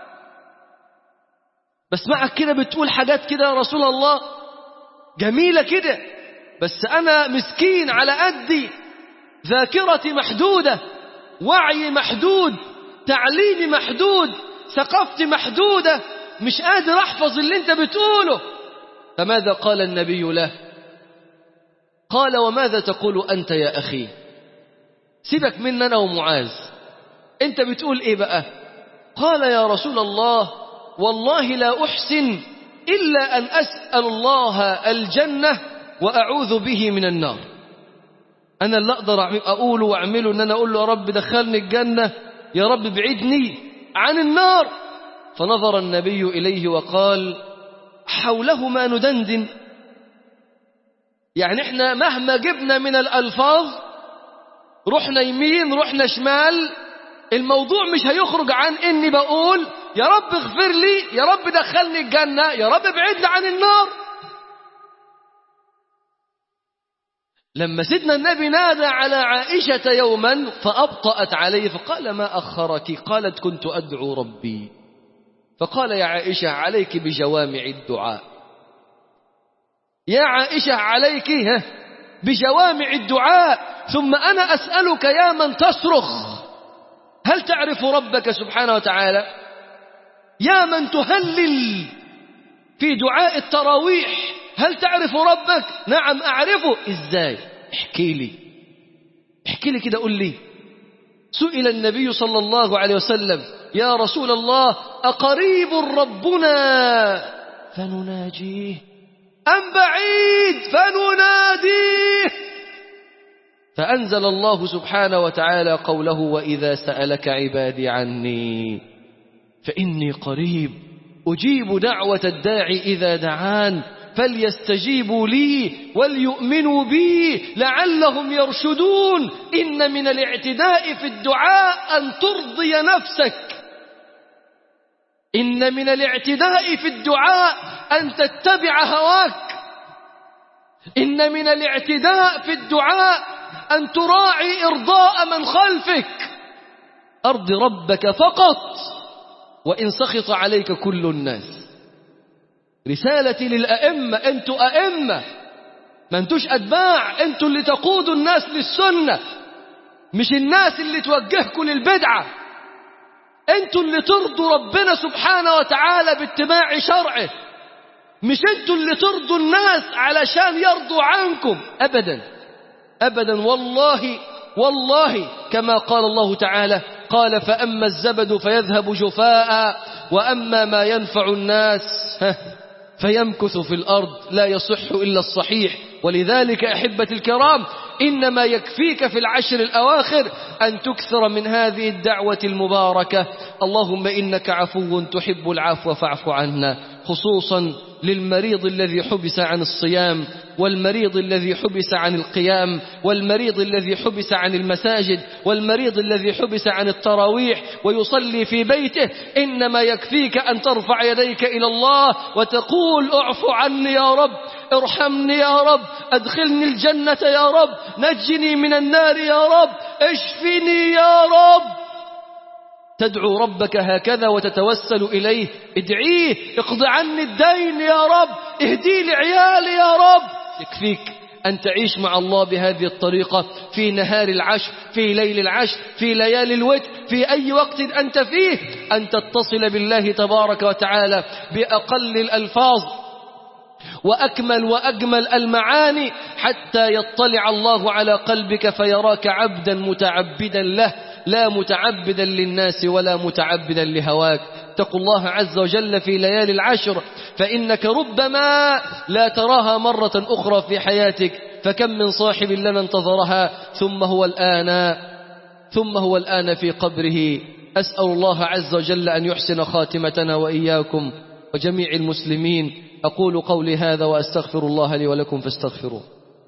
بسمعك كده بتقول حاجات كده يا رسول الله جميلة كده بس أنا مسكين على قدي ذاكرتي محدودة وعي محدود تعليمي محدود ثقافتي محدودة مش قادر أحفظ اللي أنت بتقوله فماذا قال النبي له قال وماذا تقول أنت يا أخي سيبك مننا ومعاذ أنت بتقول إيه بقى قال يا رسول الله والله لا أحسن إلا أن أسأل الله الجنة وأعوذ به من النار أنا اللي أقدر أقوله وأعمله أن أنا أقول له يا رب دخلني الجنة يا رب بعدني عن النار فنظر النبي إليه وقال حولهما ندندن يعني احنا مهما جبنا من الألفاظ رحنا يمين رحنا شمال الموضوع مش هيخرج عن اني بقول يا رب اغفر لي يا رب دخلني الجنة يا رب ابعدني عن النار لما سيدنا النبي نادى على عائشة يوما فأبطأت عليه فقال ما أخرك قالت كنت أدعو ربي فقال يا عائشة عليك بجوامع الدعاء يا عائشة عليك بجوامع الدعاء ثم أنا أسألك يا من تصرخ هل تعرف ربك سبحانه وتعالى يا من تهلل في دعاء التراويح هل تعرف ربك نعم أعرفه إزاي احكي لي احكي لي كده قل لي سئل النبي صلى الله عليه وسلم يا رسول الله أقريب ربنا فنناجيه أم بعيد فنناديه فأنزل الله سبحانه وتعالى قوله وإذا سألك عبادي عني فإني قريب أجيب دعوة الداعي إذا دعان فليستجيبوا لي وليؤمنوا بي لعلهم يرشدون إن من الاعتداء في الدعاء أن ترضي نفسك إن من الاعتداء في الدعاء أن تتبع هواك إن من الاعتداء في الدعاء أن تراعي إرضاء من خلفك أرض ربك فقط وإن سخط عليك كل الناس رسالتي للأئمة أنتوا أئمة ما أنتوش أتباع أنتوا اللي تقودوا الناس للسنة مش الناس اللي توجهكم للبدعة أنتوا اللي ترضوا ربنا سبحانه وتعالى باتباع شرعه مش أنتوا اللي ترضوا الناس علشان يرضوا عنكم أبدا أبدا والله والله كما قال الله تعالى قال فأما الزبد فيذهب جفاء وأما ما ينفع الناس فيمكث في الأرض لا يصح إلا الصحيح ولذلك أحبة الكرام إنما يكفيك في العشر الأواخر أن تكثر من هذه الدعوة المباركة اللهم إنك عفو تحب العفو فاعف عنا خصوصا للمريض الذي حبس عن الصيام والمريض الذي حبس عن القيام والمريض الذي حبس عن المساجد والمريض الذي حبس عن التراويح ويصلي في بيته إنما يكفيك أن ترفع يديك إلى الله وتقول اعف عني يا رب ارحمني يا رب أدخلني الجنة يا رب نجني من النار يا رب اشفني يا رب تدعو ربك هكذا وتتوسل إليه ادعيه اقض عني الدين يا رب اهدي لي عيالي يا رب يكفيك أن تعيش مع الله بهذه الطريقة في نهار العشر في ليل العشر في ليالي الوتر في أي وقت أنت فيه أن تتصل بالله تبارك وتعالى بأقل الألفاظ وأكمل وأجمل المعاني حتى يطلع الله على قلبك فيراك عبدا متعبدا له لا متعبدا للناس ولا متعبدا لهواك اتقوا الله عز وجل في ليالي العشر فإنك ربما لا تراها مرة أخرى في حياتك فكم من صاحب لنا انتظرها ثم هو الآن ثم هو الآن في قبره أسأل الله عز وجل أن يحسن خاتمتنا وإياكم وجميع المسلمين أقول قولي هذا وأستغفر الله لي ولكم فاستغفروه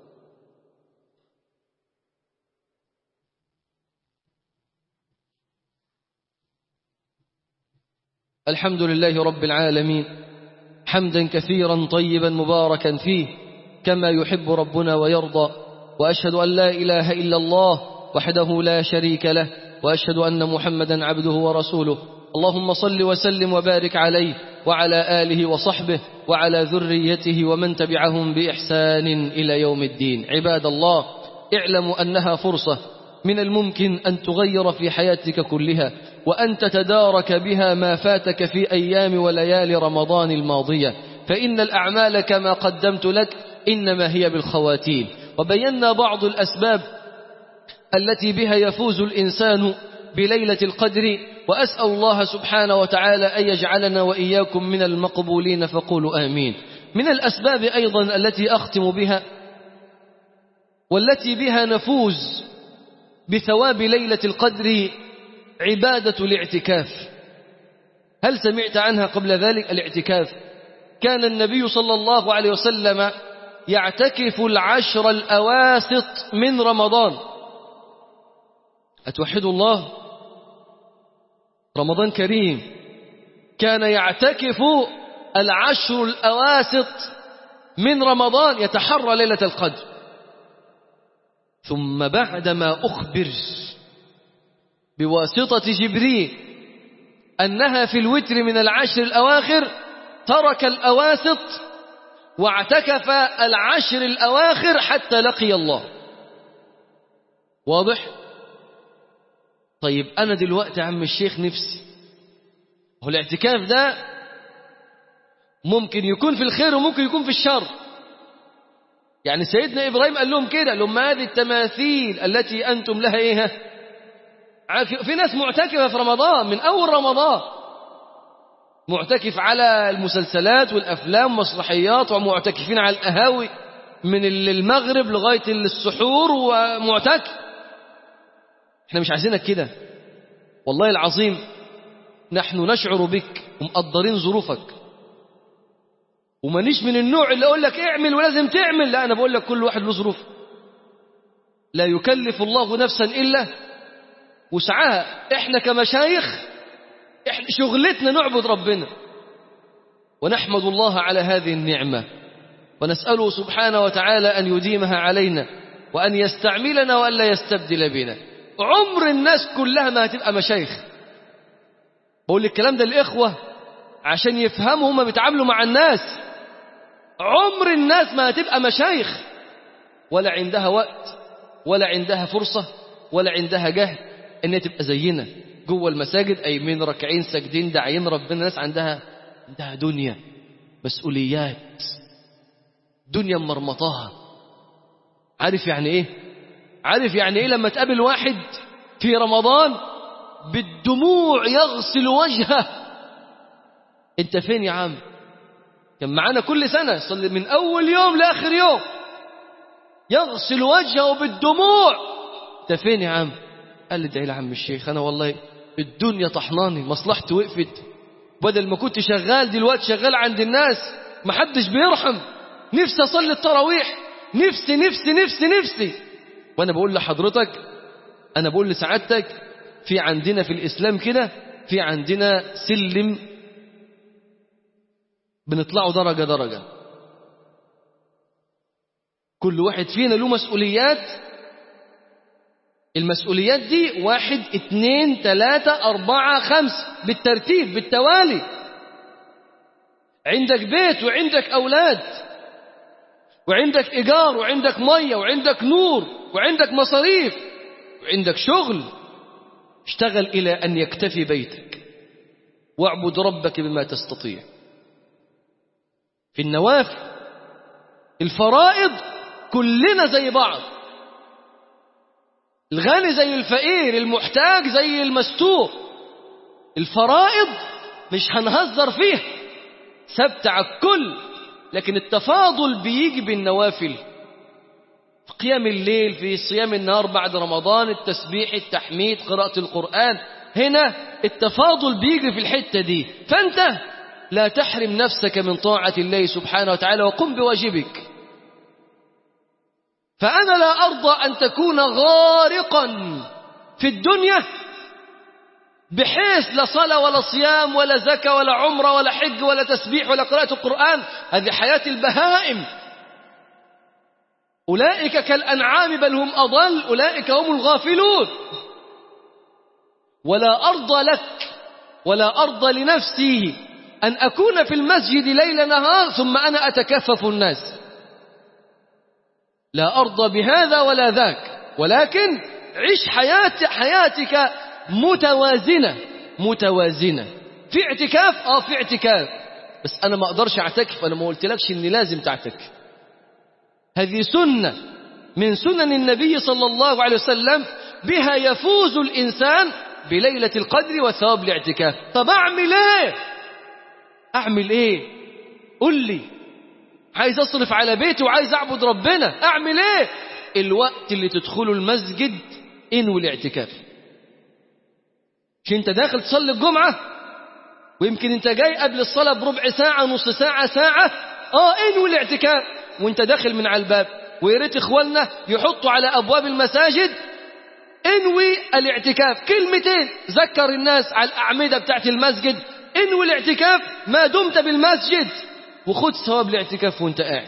الحمد لله رب العالمين حمدا كثيرا طيبا مباركا فيه كما يحب ربنا ويرضى وأشهد أن لا إله إلا الله وحده لا شريك له وأشهد أن محمدا عبده ورسوله اللهم صل وسلم وبارك عليه وعلى آله وصحبه وعلى ذريته ومن تبعهم بإحسان إلى يوم الدين عباد الله اعلموا أنها فرصة من الممكن أن تغير في حياتك كلها وأن تتدارك بها ما فاتك في أيام وليالي رمضان الماضية فإن الأعمال كما قدمت لك إنما هي بالخواتيم وبينا بعض الأسباب التي بها يفوز الإنسان بليلة القدر وأسأل الله سبحانه وتعالى أن يجعلنا وإياكم من المقبولين فقولوا آمين من الأسباب أيضا التي أختم بها والتي بها نفوز بثواب ليلة القدر عبادة الاعتكاف هل سمعت عنها قبل ذلك الاعتكاف كان النبي صلى الله عليه وسلم يعتكف العشر الأواسط من رمضان أتوحدوا الله رمضان كريم كان يعتكف العشر الأواسط من رمضان يتحرى ليلة القدر ثم بعدما أخبر بواسطة جبريل أنها في الوتر من العشر الأواخر ترك الأواسط واعتكف العشر الأواخر حتى لقي الله واضح؟ طيب أنا دلوقتي عم الشيخ نفسي هو الاعتكاف ده ممكن يكون في الخير وممكن يكون في الشر يعني سيدنا إبراهيم قال لهم كده قال لهم ما هذه التماثيل التي أنتم لها إيه في ناس معتكفة في رمضان من أول رمضان معتكف على المسلسلات والأفلام والمسرحيات ومعتكفين على القهاوي من المغرب لغاية السحور ومعتكف احنا مش عايزينك كده والله العظيم نحن نشعر بك ومقدرين ظروفك ومانيش من النوع اللي اقول لك اعمل ولازم تعمل لا انا بقول لك كل واحد له ظروف لا يكلف الله نفسا الا وسعها احنا كمشايخ احنا شغلتنا نعبد ربنا ونحمد الله على هذه النعمه ونساله سبحانه وتعالى ان يديمها علينا وان يستعملنا والا يستبدل بنا عمر الناس كلها ما هتبقى مشايخ بقول الكلام ده للاخوه عشان يفهموا هما بيتعاملوا مع الناس عمر الناس ما هتبقى مشايخ ولا عندها وقت ولا عندها فرصة ولا عندها جهد ان تبقى زينا جوه المساجد ايمين راكعين ساجدين داعين ربنا ناس عندها عندها دنيا مسؤوليات دنيا مرمطاها عارف يعني ايه عارف يعني ايه لما تقابل واحد في رمضان بالدموع يغسل وجهه انت فين يا عم كان معانا كل سنة صلي من أول يوم لآخر يوم يغسل وجهه بالدموع انت فين يا عم قال لي ادعي لي عم الشيخ أنا والله الدنيا طحناني مصلحتي وقفت بدل ما كنت شغال دلوقتي شغال عند الناس محدش بيرحم نفسي أصلي التراويح نفسي نفسي نفسي نفسي وأنا بقول لحضرتك أنا بقول لسعادتك في عندنا في الإسلام كده في عندنا سلم بنطلعه درجة درجة كل واحد فينا له مسؤوليات المسؤوليات دي واحد اتنين تلاتة أربعة خمسة بالترتيب بالتوالي عندك بيت وعندك أولاد وعندك إيجار وعندك مية وعندك نور وعندك مصاريف وعندك شغل اشتغل إلى أن يكتفي بيتك واعبد ربك بما تستطيع في النوافل الفرائض كلنا زي بعض الغني زي الفقير المحتاج زي المستور الفرائض مش هنهزر فيها ثابتة على الكل لكن التفاضل بيجي بالنوافل في قيام الليل في صيام النهار بعد رمضان التسبيح التحميد قراءة القرآن هنا التفاضل بيجي في الحتة دي فأنت لا تحرم نفسك من طاعة الله سبحانه وتعالى وقم بواجبك فأنا لا أرضى أن تكون غارقا في الدنيا بحيث لا صلاة ولا صيام ولا زكاة ولا عمرة ولا حج ولا تسبيح ولا قراءة القرآن هذه حياة البهائم أولئك كالأنعام بل هم أضل أولئك هم الغافلون ولا أرضى لك ولا أرضى لنفسي أن أكون في المسجد ليل نهار ثم أنا أتكفف الناس لا أرضى بهذا ولا ذاك ولكن عش حيات حياتك متوازنة متوازنة في اعتكاف اه في اعتكاف بس أنا ما أقدرش أعتكف أنا ما قلتلكش إني لازم تعتكف هذه سنة من سنن النبي صلى الله عليه وسلم بها يفوز الإنسان بليلة القدر وثواب الاعتكاف طب أعمل إيه أعمل إيه قل لي عايز أصرف على بيتي وعايز أعبد ربنا أعمل إيه الوقت اللي تدخله المسجد انوي الاعتكاف مش انت داخل تصلي الجمعة ويمكن انت جاي قبل الصلاة بربع ساعة نص ساعة ساعة اه انوي الاعتكاف وانت داخل من على الباب ويا ريت اخواننا يحطوا على ابواب المساجد انوي الاعتكاف كلمتين ذكر الناس على الاعمده بتاعت المسجد انوي الاعتكاف ما دمت بالمسجد وخد ثواب الاعتكاف وانت قاعد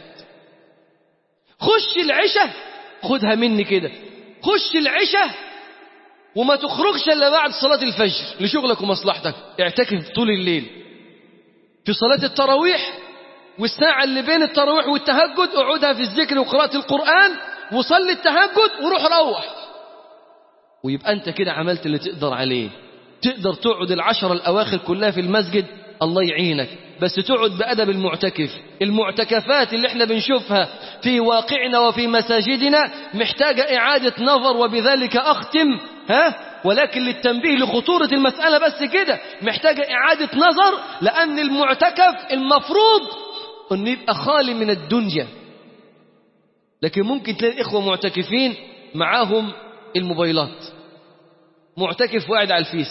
خش العشاء خدها مني كده خش العشاء وما تخرجش الا بعد صلاه الفجر لشغلك ومصلحتك اعتكف طول الليل في صلاه التراويح والساعة اللي بين التراويح والتهجد اقعدها في الذكر وقراءة القرآن وصلي التهجد وروح روح ويبقى أنت كده عملت اللي تقدر عليه تقدر تقعد العشر الأواخر كلها في المسجد الله يعينك بس تقعد بأدب المعتكف المعتكفات اللي احنا بنشوفها في واقعنا وفي مساجدنا محتاجة إعادة نظر وبذلك أختم ها ولكن للتنبيه لخطورة المسألة بس كده محتاجة إعادة نظر لأن المعتكف المفروض أنه يبقى خالي من الدنيا لكن ممكن تلاقي إخوة معتكفين معاهم الموبايلات معتكف وقاعد على الفيس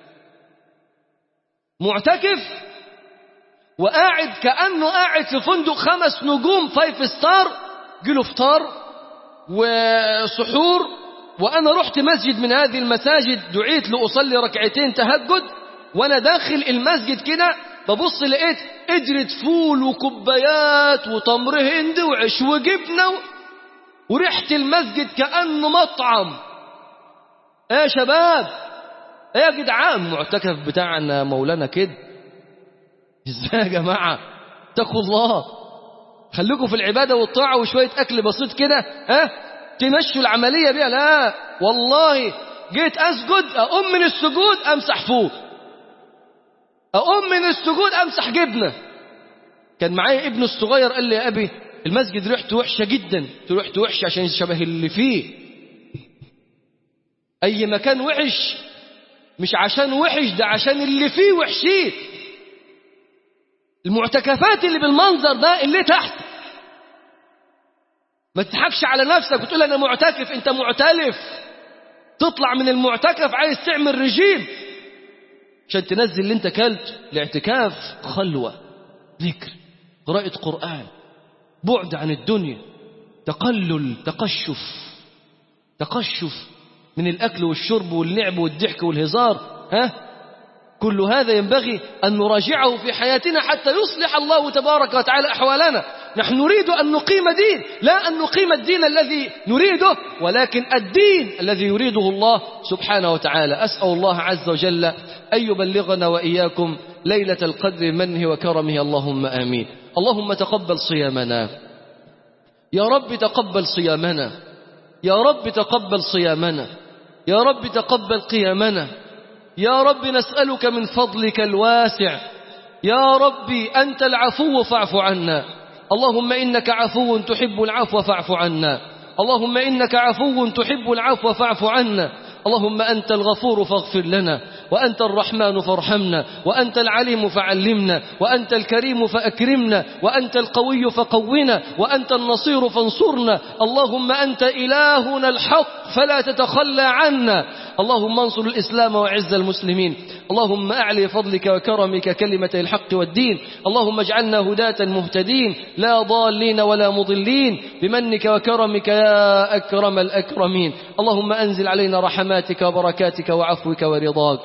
معتكف وقاعد كأنه قاعد في فندق خمس نجوم فايف ستار جيله فطار وسحور وأنا رحت مسجد من هذه المساجد دعيت لأصلي ركعتين تهجد وأنا داخل المسجد كده ببص لقيت قدرة فول وكوبايات وتمر هند وعيش وجبنة و... وريحة المسجد كأنه مطعم ايه يا شباب ايه يا جدعان معتكف بتاعنا مولانا كده ازاي يا جماعة اتقوا الله خليكم في العبادة والطاعة وشوية أكل بسيط كده ها تمشوا العملية بيها لا والله جيت أسجد أقوم من السجود أمسح فوق أقوم من السجود أمسح جبنة كان معايا ابنه الصغير قال لي يا أبي المسجد ريحته وحشة جدا ريحته وحشة عشان شبه اللي فيه أي مكان وحش مش عشان وحش ده عشان اللي فيه وحشين المعتكفات اللي بالمنظر ده اللي تحت ما تضحكش على نفسك وتقول انا معتكف انت معتلف تطلع من المعتكف عايز تعمل رجيم عشان تنزل اللي انت كلت الاعتكاف خلوة ذكر قراءة قرآن بعد عن الدنيا تقلل تقشف تقشف من الأكل والشرب واللعب والضحك والهزار ها كل هذا ينبغي أن نراجعه في حياتنا حتى يصلح الله تبارك وتعالى أحوالنا نحن نريد أن نقيم دين لا أن نقيم الدين الذي نريده ولكن الدين الذي يريده الله سبحانه وتعالى أسأل الله عز وجل أن يبلغنا وإياكم ليلة القدر منه وكرمه اللهم آمين اللهم تقبل صيامنا يا رب تقبل صيامنا يا رب تقبل صيامنا يا رب تقبل قيامنا يا رب نسألك من فضلك الواسع يا ربي أنت العفو فاعف عنا اللهم إنك عفو تحب العفو فاعف عنا اللهم إنك عفو تحب العفو فاعف عنا اللهم أنت الغفور فاغفر لنا وأنت الرحمن فارحمنا وأنت العليم فعلمنا وأنت الكريم فأكرمنا وأنت القوي فقونا وأنت النصير فانصرنا اللهم أنت إلهنا الحق فلا تتخلى عنا اللهم انصر الإسلام وعز المسلمين اللهم أعلي فضلك وكرمك كلمة الحق والدين اللهم اجعلنا هداة مهتدين لا ضالين ولا مضلين بمنك وكرمك يا أكرم الأكرمين اللهم أنزل علينا رحماتك وبركاتك وعفوك ورضاك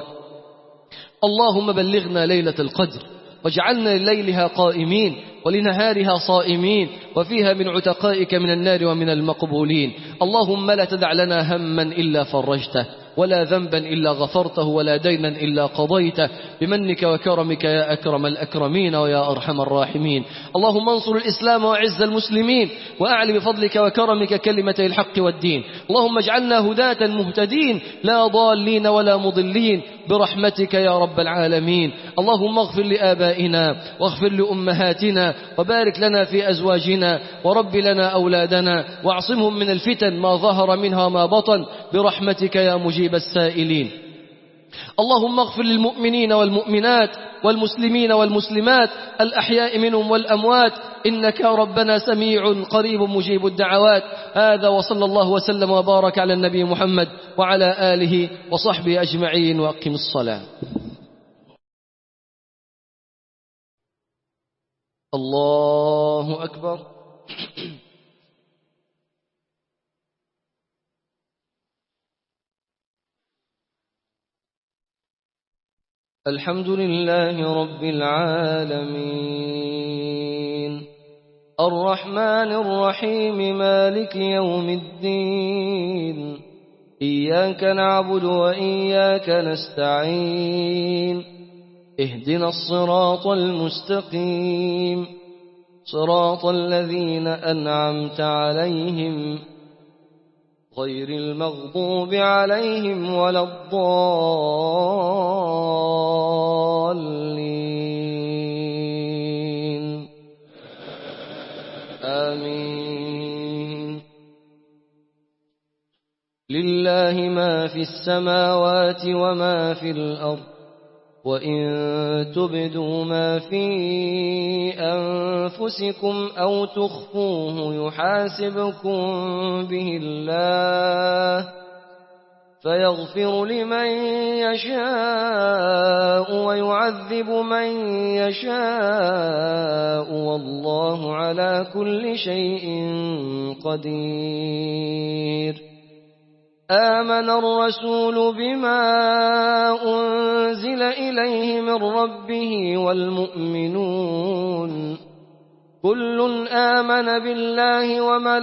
اللهم بلغنا ليلة القدر واجعلنا لليلها قائمين ولنهارها صائمين وفيها من عتقائك من النار ومن المقبولين اللهم لا تدع لنا هما إلا فرجته ولا ذنبا إلا غفرته ولا دينا إلا قضيته بمنك وكرمك يا أكرم الأكرمين ويا أرحم الراحمين اللهم انصر الإسلام وعز المسلمين وأعلي بفضلك وكرمك كلمة الحق والدين اللهم اجعلنا هداة مهتدين لا ضالين ولا مضلين برحمتك يا رب العالمين اللهم اغفر لآبائنا واغفر لأمهاتنا وبارك لنا في أزواجنا ورب لنا أولادنا واعصمهم من الفتن ما ظهر منها وما بطن برحمتك يا مجيب السائلين اللهم اغفر للمؤمنين والمؤمنات والمسلمين والمسلمات الأحياء منهم والأموات إنك يا ربنا سميع قريب مجيب الدعوات هذا وصلى الله وسلم وبارك على النبي محمد وعلى آله وصحبه أجمعين وأقم الصلاة الله أكبر الحمد لله رب العالمين الرحمن الرحيم مالك يوم الدين إياك نعبد وإياك نستعين اهدنا الصراط المستقيم صراط الذين أنعمت عليهم غير المغضوب عليهم ولا الضالين آمين لله ما في السماوات وما في الأرض وإن تبدوا ما في أنفسكم أو تخفوه يحاسبكم به الله فيغفر لمن يشاء ويعذب من يشاء والله على كل شيء قدير آمن الرسول بما أنزل إليه من ربه والمؤمنون كل آمن بالله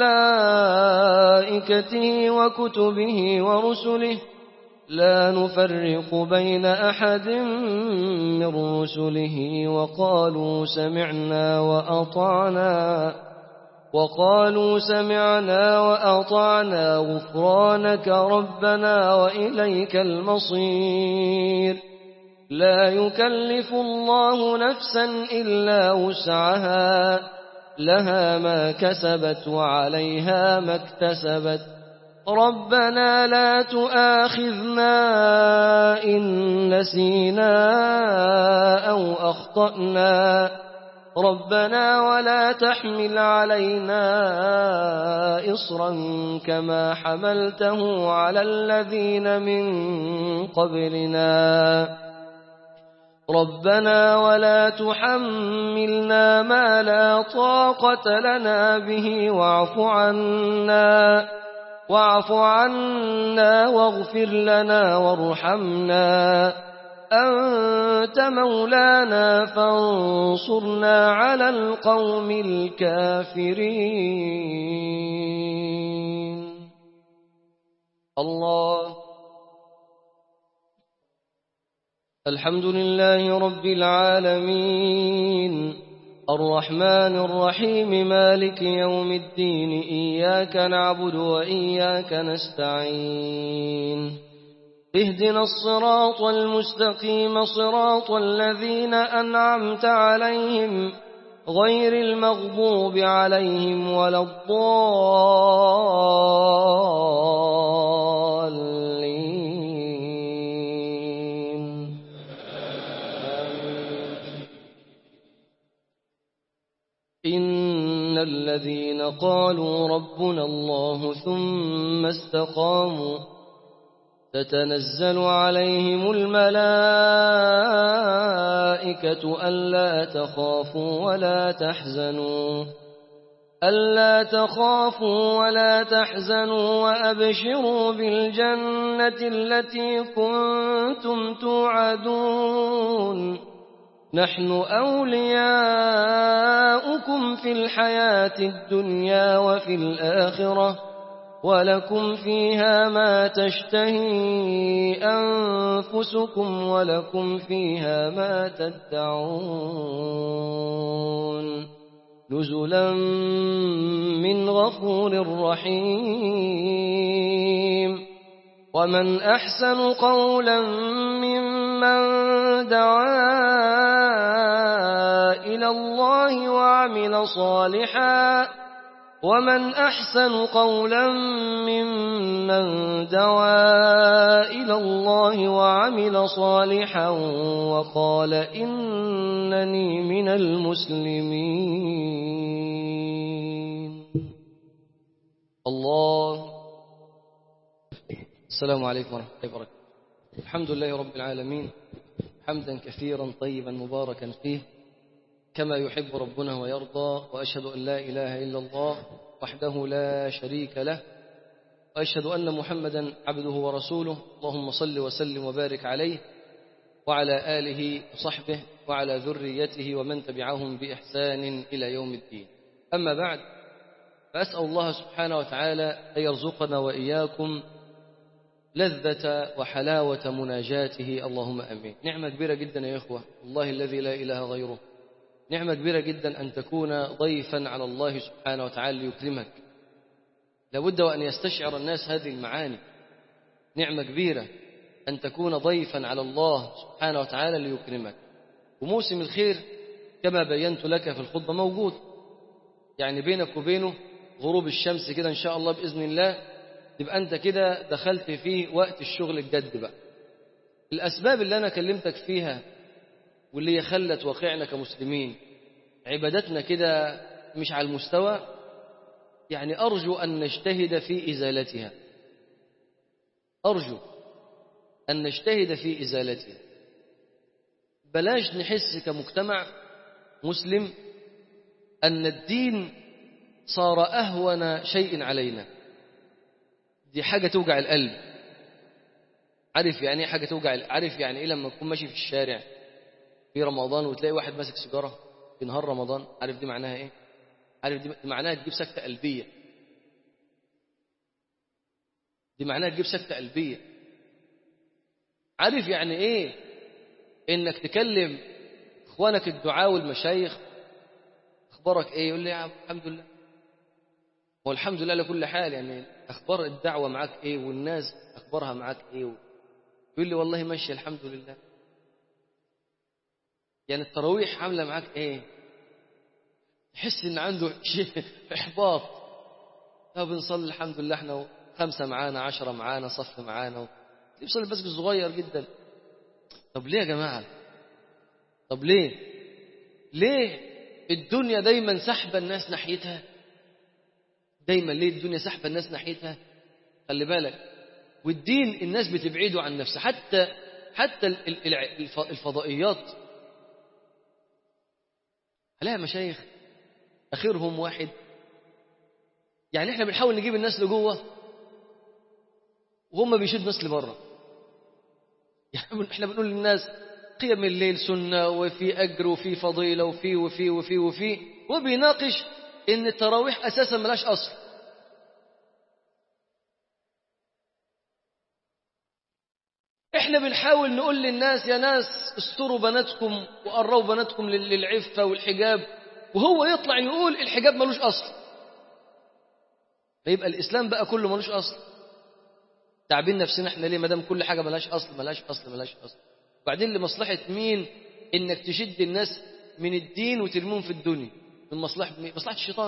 وملائكته وكتبه ورسله لا نفرق بين أحد من رسله وقالوا سمعنا وأطعنا وقالوا سمعنا وأطعنا غفرانك ربنا وإليك المصير لا يكلف الله نفسا إلا وسعها لها ما كسبت وعليها ما اكتسبت ربنا لا تؤاخذنا إن نسينا أو أخطأنا ربنا ولا تحمل علينا إصرا كما حملته على الذين من قبلنا ربنا ولا تحملنا ما لا طاقة لنا به واعف عنا واعف عنا واغفر لنا وارحمنا أنت مولانا فانصرنا على القوم الكافرين الله الحمد لله رب العالمين الرحمن الرحيم مالك يوم الدين إياك نعبد وإياك نستعين اهدنا الصراط المستقيم صراط الذين أنعمت عليهم غير المغضوب عليهم ولا الضالين إن الذين قالوا ربنا الله ثم استقاموا تتنزل عليهم الملائكة ألا تخافوا ولا تحزنوا ألا تخافوا ولا تحزنوا وأبشروا بالجنة التي كنتم توعدون نحن أولياؤكم في الحياة الدنيا وفي الآخرة ولكم فيها ما تشتهي أنفسكم ولكم فيها ما تدعون نزلا من غفور رحيم ومن أحسن قولا ممن دعا إلى الله وعمل صالحا ومن أحسن قولا ممن دعا إلى الله وعمل صالحا وقال إنني من المسلمين الله السلام عليكم ورحمة الله وبركاته الحمد لله رب العالمين حمدا كثيرا طيبا مباركا فيه كما يحب ربنا ويرضى وأشهد أن لا إله إلا الله وحده لا شريك له وأشهد أن محمدا عبده ورسوله اللهم صل وسلم وبارك عليه وعلى آله وصحبه وعلى ذريته ومن تبعهم بإحسان إلى يوم الدين أما بعد فأسأل الله سبحانه وتعالى أن يرزقنا وإياكم لذة وحلاوة مناجاته اللهم أمين نعمة كبيرة جدا يا إخوة الله الذي لا إله غيره نعمة كبيرة جدا أن تكون ضيفا على الله سبحانه وتعالى ليكرمك لابد وأن يستشعر الناس هذه المعاني نعمة كبيرة أن تكون ضيفا على الله سبحانه وتعالى ليكرمك وموسم الخير كما بينت لك في الخطبة موجود يعني بينك وبينه غروب الشمس كده إن شاء الله بإذن الله تبقى أنت كده دخلت في وقت الشغل الجد بقى الأسباب اللي أنا كلمتك فيها واللي هي خلت واقعنا كمسلمين عبادتنا كده مش على المستوى يعني أرجو أن نجتهد في إزالتها أرجو أن نجتهد في إزالتها بلاش نحس كمجتمع مسلم أن الدين صار أهون شيء علينا دي حاجة توجع القلب عارف يعني ايه حاجة توجع عارف يعني ايه لما تكون ماشي في الشارع في رمضان وتلاقي واحد ماسك سيجارة في نهار رمضان عارف دي معناها ايه عارف دي معناها تجيب سكتة قلبية دي معناها تجيب سكتة قلبية عارف يعني ايه انك تكلم اخوانك الدعاء والمشايخ اخبارك ايه يقول لي يا الحمد لله هو الحمد لله لكل حال يعني اخبار الدعوه معاك ايه والناس اخبارها معاك ايه يقول لي والله ماشي الحمد لله يعني التراويح عامله معاك ايه تحس ان عنده شيء احباط طب بنصلي الحمد لله احنا خمسه معانا عشرة معانا صف معانا بيصلي المسجد صغير جدا طب ليه يا جماعه طب ليه ليه الدنيا دايما سحبه الناس ناحيتها دايما ليه الدنيا سحبه الناس ناحيتها خلي بالك والدين الناس بتبعده عن نفسها حتى حتى الفضائيات عليها مشايخ اخرهم واحد يعني احنا بنحاول نجيب الناس لجوه وهم بيشدوا الناس لبره يعني احنا بنقول للناس قيم الليل سنة وفي أجر وفي فضيلة وفي وفي وفي وفي وبيناقش إن التراويح أساسا ملاش أصل احنا بنحاول نقول للناس يا ناس استروا بناتكم وقروا بناتكم للعفة والحجاب وهو يطلع يقول الحجاب ملوش أصل فيبقى الإسلام بقى كله ملوش أصل تعبين نفسنا احنا ليه ما دام كل حاجة ملاش أصل ملاش أصل ملاش أصل وبعدين لمصلحة مين إنك تشد الناس من الدين وترمون في الدنيا من مصلحة مين؟ مصلحة الشيطان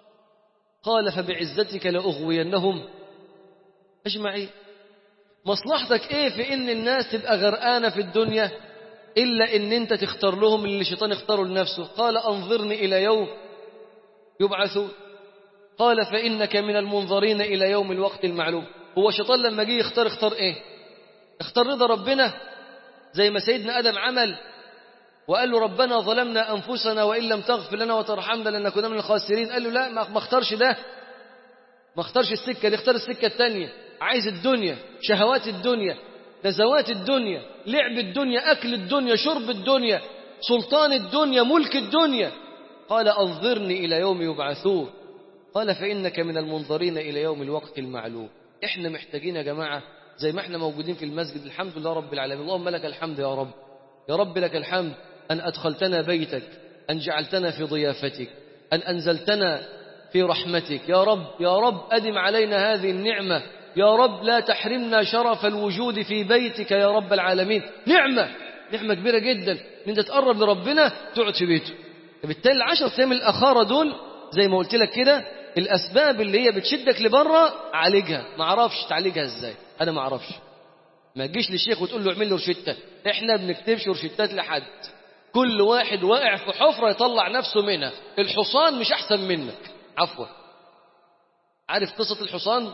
قال فبعزتك لأغوينهم أجمعين مصلحتك إيه في إن الناس تبقى غرقانة في الدنيا إلا إن أنت تختار لهم اللي الشيطان اختاره لنفسه قال أنظرني إلى يوم يبعثون قال فإنك من المنظرين إلى يوم الوقت المعلوم هو الشيطان لما جه يختار اختار إيه اختار رضا ربنا زي ما سيدنا آدم عمل وقال له ربنا ظلمنا أنفسنا وإن لم تغفر لنا وترحمنا لنكون من الخاسرين قال له لا ما اختارش ده ما اختارش السكة دي اختار السكة التانية عايز الدنيا شهوات الدنيا نزوات الدنيا لعب الدنيا أكل الدنيا شرب الدنيا سلطان الدنيا ملك الدنيا قال أنظرني إلى يوم يبعثون قال فإنك من المنظرين إلى يوم الوقت المعلوم إحنا محتاجين يا جماعة زي ما احنا موجودين في المسجد الحمد لله رب العالمين اللهم لك الحمد يا رب يا رب لك الحمد أن أدخلتنا بيتك أن جعلتنا في ضيافتك أن أنزلتنا في رحمتك يا رب يا رب أدم علينا هذه النعمة يا رب لا تحرمنا شرف الوجود في بيتك يا رب العالمين نعمة نعمة كبيرة جدا ان انت تقرب لربنا تقعد في بيته فبالتالي العشر ايام الاخاره دول زي ما قلت لك كده الاسباب اللي هي بتشدك لبره عالجها ما اعرفش تعالجها ازاي انا ما اعرفش ما تجيش للشيخ وتقول له اعمل له روشته احنا بنكتبش روشتات لحد كل واحد واقع في حفره يطلع نفسه منها الحصان مش احسن منك عفوا عارف قصه الحصان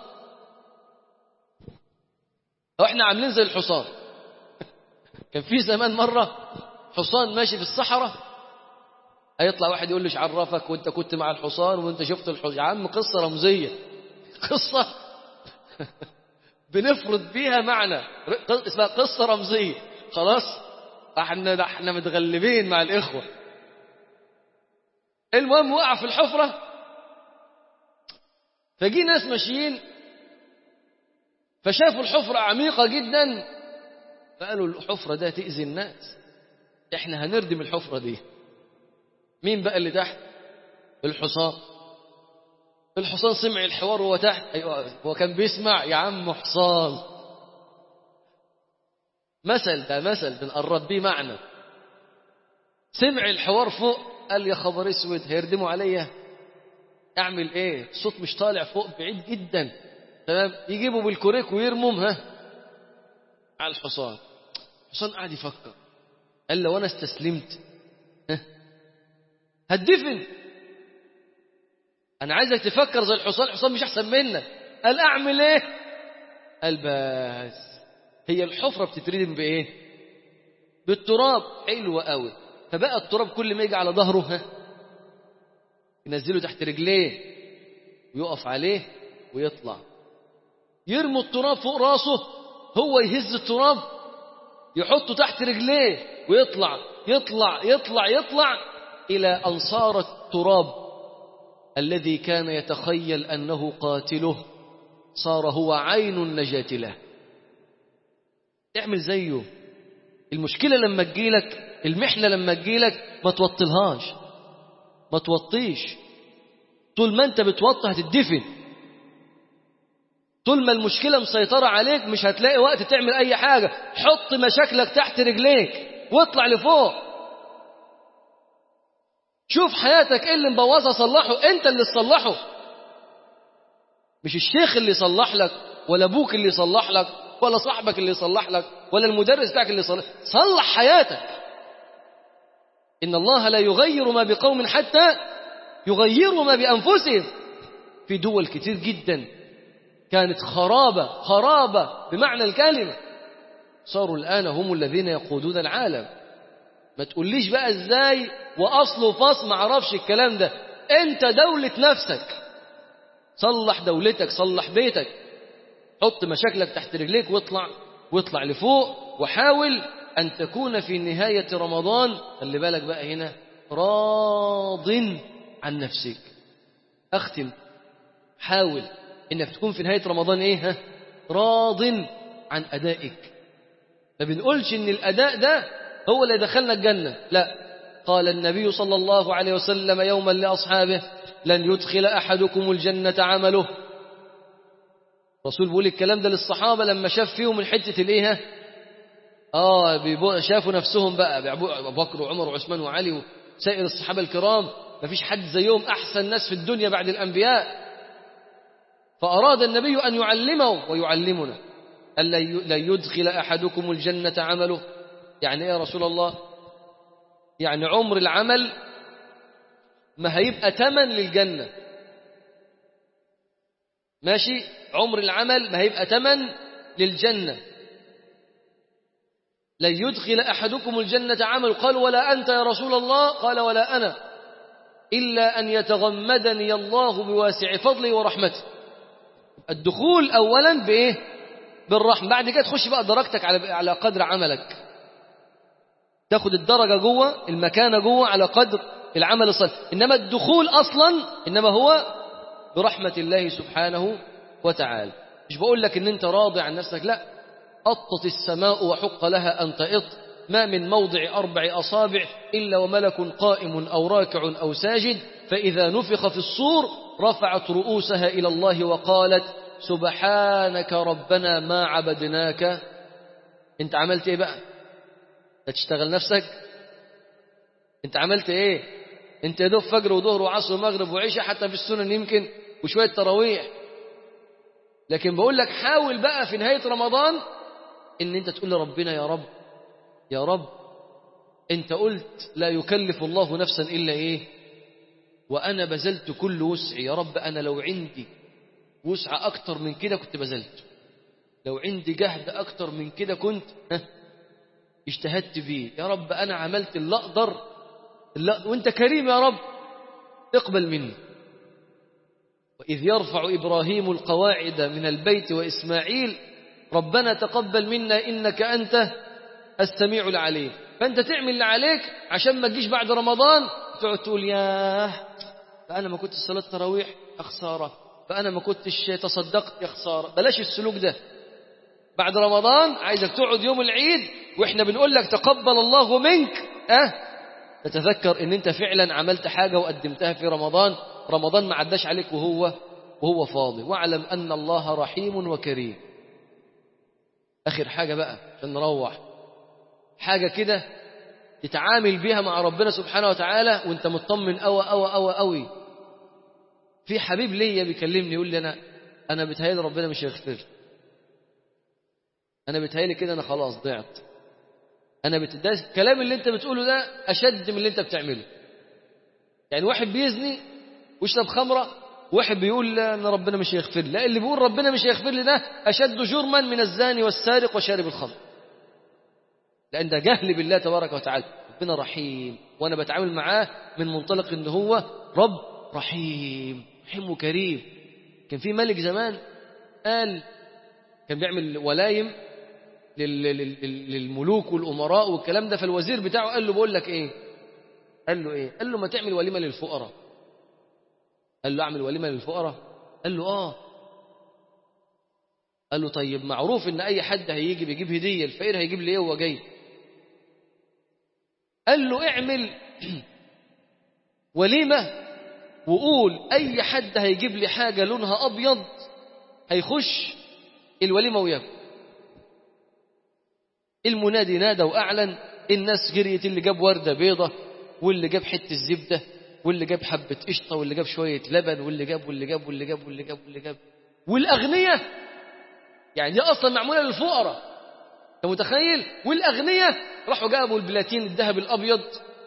هو احنا عاملين زي الحصان كان في زمان مرة حصان ماشي في الصحراء هيطلع واحد يقول لي عرفك وانت كنت مع الحصان وانت شفت الحصان يا عم قصة رمزية قصة بنفرض بيها معنى اسمها قصة رمزية خلاص احنا احنا متغلبين مع الاخوه المهم وقع في الحفره فجي ناس ماشيين فشافوا الحفره عميقه جدا فقالوا الحفره ده تاذي الناس احنا هنردم الحفره دي مين بقى اللي تحت الحصان الحصان سمع الحوار وهو تحت ايوه هو كان بيسمع يا عم حصان مثل ده مثل بنقرب بيه معنى سمع الحوار فوق قال يا خبر اسود هيردموا عليا اعمل ايه صوت مش طالع فوق بعيد جدا تمام يجيبوا بالكوريك ويرمم ها على الحصان الحصان قاعد يفكر قال لو انا استسلمت ها هتدفن انا عايزك تفكر زي الحصان الحصان مش احسن منك قال اعمل ايه قال بس هي الحفره بتتردم بايه بالتراب حلو قوي فبقى التراب كل ما يجي على ظهره ها ينزله تحت رجليه ويقف عليه ويطلع يرموا التراب فوق راسه هو يهز التراب يحطه تحت رجليه ويطلع يطلع يطلع يطلع إلى أن صار التراب الذي كان يتخيل أنه قاتله صار هو عين النجاة له اعمل زيه المشكلة لما تجيلك المحنة لما تجيلك ما توطلهاش ما توطيش طول ما انت بتوطي هتدفن طول ما المشكلة مسيطرة عليك مش هتلاقي وقت تعمل أي حاجة حط مشاكلك تحت رجليك واطلع لفوق شوف حياتك ايه اللي مبوظها صلحه انت اللي تصلحه مش الشيخ اللي يصلح لك ولا ابوك اللي يصلح لك ولا صاحبك اللي يصلح لك ولا المدرس بتاعك اللي يصلح صلح حياتك ان الله لا يغير ما بقوم حتى يغيروا ما بانفسهم في دول كتير جدا كانت خرابه خرابه بمعنى الكلمه صاروا الان هم الذين يقودون العالم ما تقوليش بقى ازاي واصل وفص ما اعرفش الكلام ده انت دولة نفسك صلح دولتك صلح بيتك حط مشاكلك تحت رجليك واطلع واطلع لفوق وحاول ان تكون في نهاية رمضان خلي بالك بقى هنا راض عن نفسك اختم حاول انك تكون في نهاية رمضان ايه ها راض عن ادائك ما بنقولش ان الاداء ده هو اللي دخلنا الجنة لا قال النبي صلى الله عليه وسلم يوما لأصحابه لن يدخل أحدكم الجنة عمله الرسول بيقول الكلام ده للصحابة لما شاف فيهم من حتة الايه اه شافوا نفسهم بقى أبو بكر وعمر وعثمان وعلي وسائر الصحابة الكرام ما فيش حد زيهم أحسن ناس في الدنيا بعد الأنبياء فأراد النبي أن يعلمه ويعلمنا أن لا يدخل أحدكم الجنة عمله يعني ايه يا رسول الله يعني عمر العمل ما هيبقى تمن للجنة ماشي عمر العمل ما هيبقى تمن للجنة لن يدخل أحدكم الجنة عمل قال ولا أنت يا رسول الله قال ولا أنا إلا أن يتغمدني الله بواسع فضله ورحمته الدخول أولا بإيه بالرحمة بعد كده تخش بقى درجتك على على قدر عملك تاخد الدرجة جوه المكانة جوه على قدر العمل الصالح إنما الدخول أصلا إنما هو برحمة الله سبحانه وتعالى مش بقول لك إن أنت راضي عن نفسك لا أطت السماء وحق لها أن تئط ما من موضع أربع أصابع إلا وملك قائم أو راكع أو ساجد فإذا نفخ في الصور رفعت رؤوسها إلى الله وقالت سبحانك ربنا ما عبدناك انت عملت ايه بقى تشتغل نفسك انت عملت ايه انت يا دوب فجر وظهر وعصر ومغرب وعشاء حتى في السنن يمكن وشويه تراويح لكن بقول لك حاول بقى في نهايه رمضان ان انت تقول لربنا يا رب يا رب انت قلت لا يكلف الله نفسا الا ايه وانا بذلت كل وسعي يا رب انا لو عندي وسع اكتر من كده كنت بذلت لو عندي جهد اكتر من كده كنت ها اجتهدت فيه يا رب أنا عملت اللي أقدر اللي وانت كريم يا رب اقبل مني وإذ يرفع إبراهيم القواعد من البيت وإسماعيل ربنا تقبل منا إنك أنت السميع العليم فأنت تعمل اللي عليك عشان ما تجيش بعد رمضان تقعد تقول ياه فأنا ما كنتش صلاة تراويح يا خسارة فأنا ما كنتش تصدقت يا خسارة بلاش السلوك ده بعد رمضان عايزك تقعد يوم العيد واحنا بنقول لك تقبل الله منك اه تتذكر ان انت فعلا عملت حاجة وقدمتها في رمضان رمضان ما عداش عليك وهو وهو فاضي واعلم ان الله رحيم وكريم اخر حاجة بقى عشان نروح حاجة كده تتعامل بيها مع ربنا سبحانه وتعالى وانت مطمن قوي قوي قوي قوي في حبيب ليا بيكلمني يقول لي انا انا بتهيألي ربنا مش هيغفر لي. انا بتهيألي كده انا خلاص ضعت انا بت... ده الكلام اللي انت بتقوله ده اشد من اللي انت بتعمله يعني واحد بيزني ويشرب خمره واحد بيقول لا ان ربنا مش هيغفر لي لا اللي بيقول ربنا مش هيغفر لي ده اشد جرما من الزاني والسارق وشارب الخمر لان ده جهل بالله تبارك وتعالى ربنا رحيم وانا بتعامل معاه من منطلق ان هو رب رحيم رحيم وكريم كان في ملك زمان قال كان بيعمل ولايم لل- لل- لل- للملوك والامراء والكلام ده فالوزير بتاعه قال له بقول لك ايه قال له ايه قال له ما تعمل وليمه للفقراء قال له اعمل وليمه للفقراء قال له اه قال له طيب معروف ان اي حد هيجي بيجيب هديه الفقير هيجيب لي ايه وهو جاي قال له اعمل وليمه وقول اي حد هيجيب لي حاجه لونها ابيض هيخش الوليمه وياكل المنادي نادى واعلن الناس جريت اللي جاب ورده بيضه واللي جاب حته زبده واللي جاب حبه قشطه واللي جاب شويه لبن واللي جاب واللي جاب واللي جاب واللي جاب واللي جاب والاغنياء يعني دي اصلا معموله للفقراء انت متخيل والاغنياء راحوا جابوا البلاتين الذهب الابيض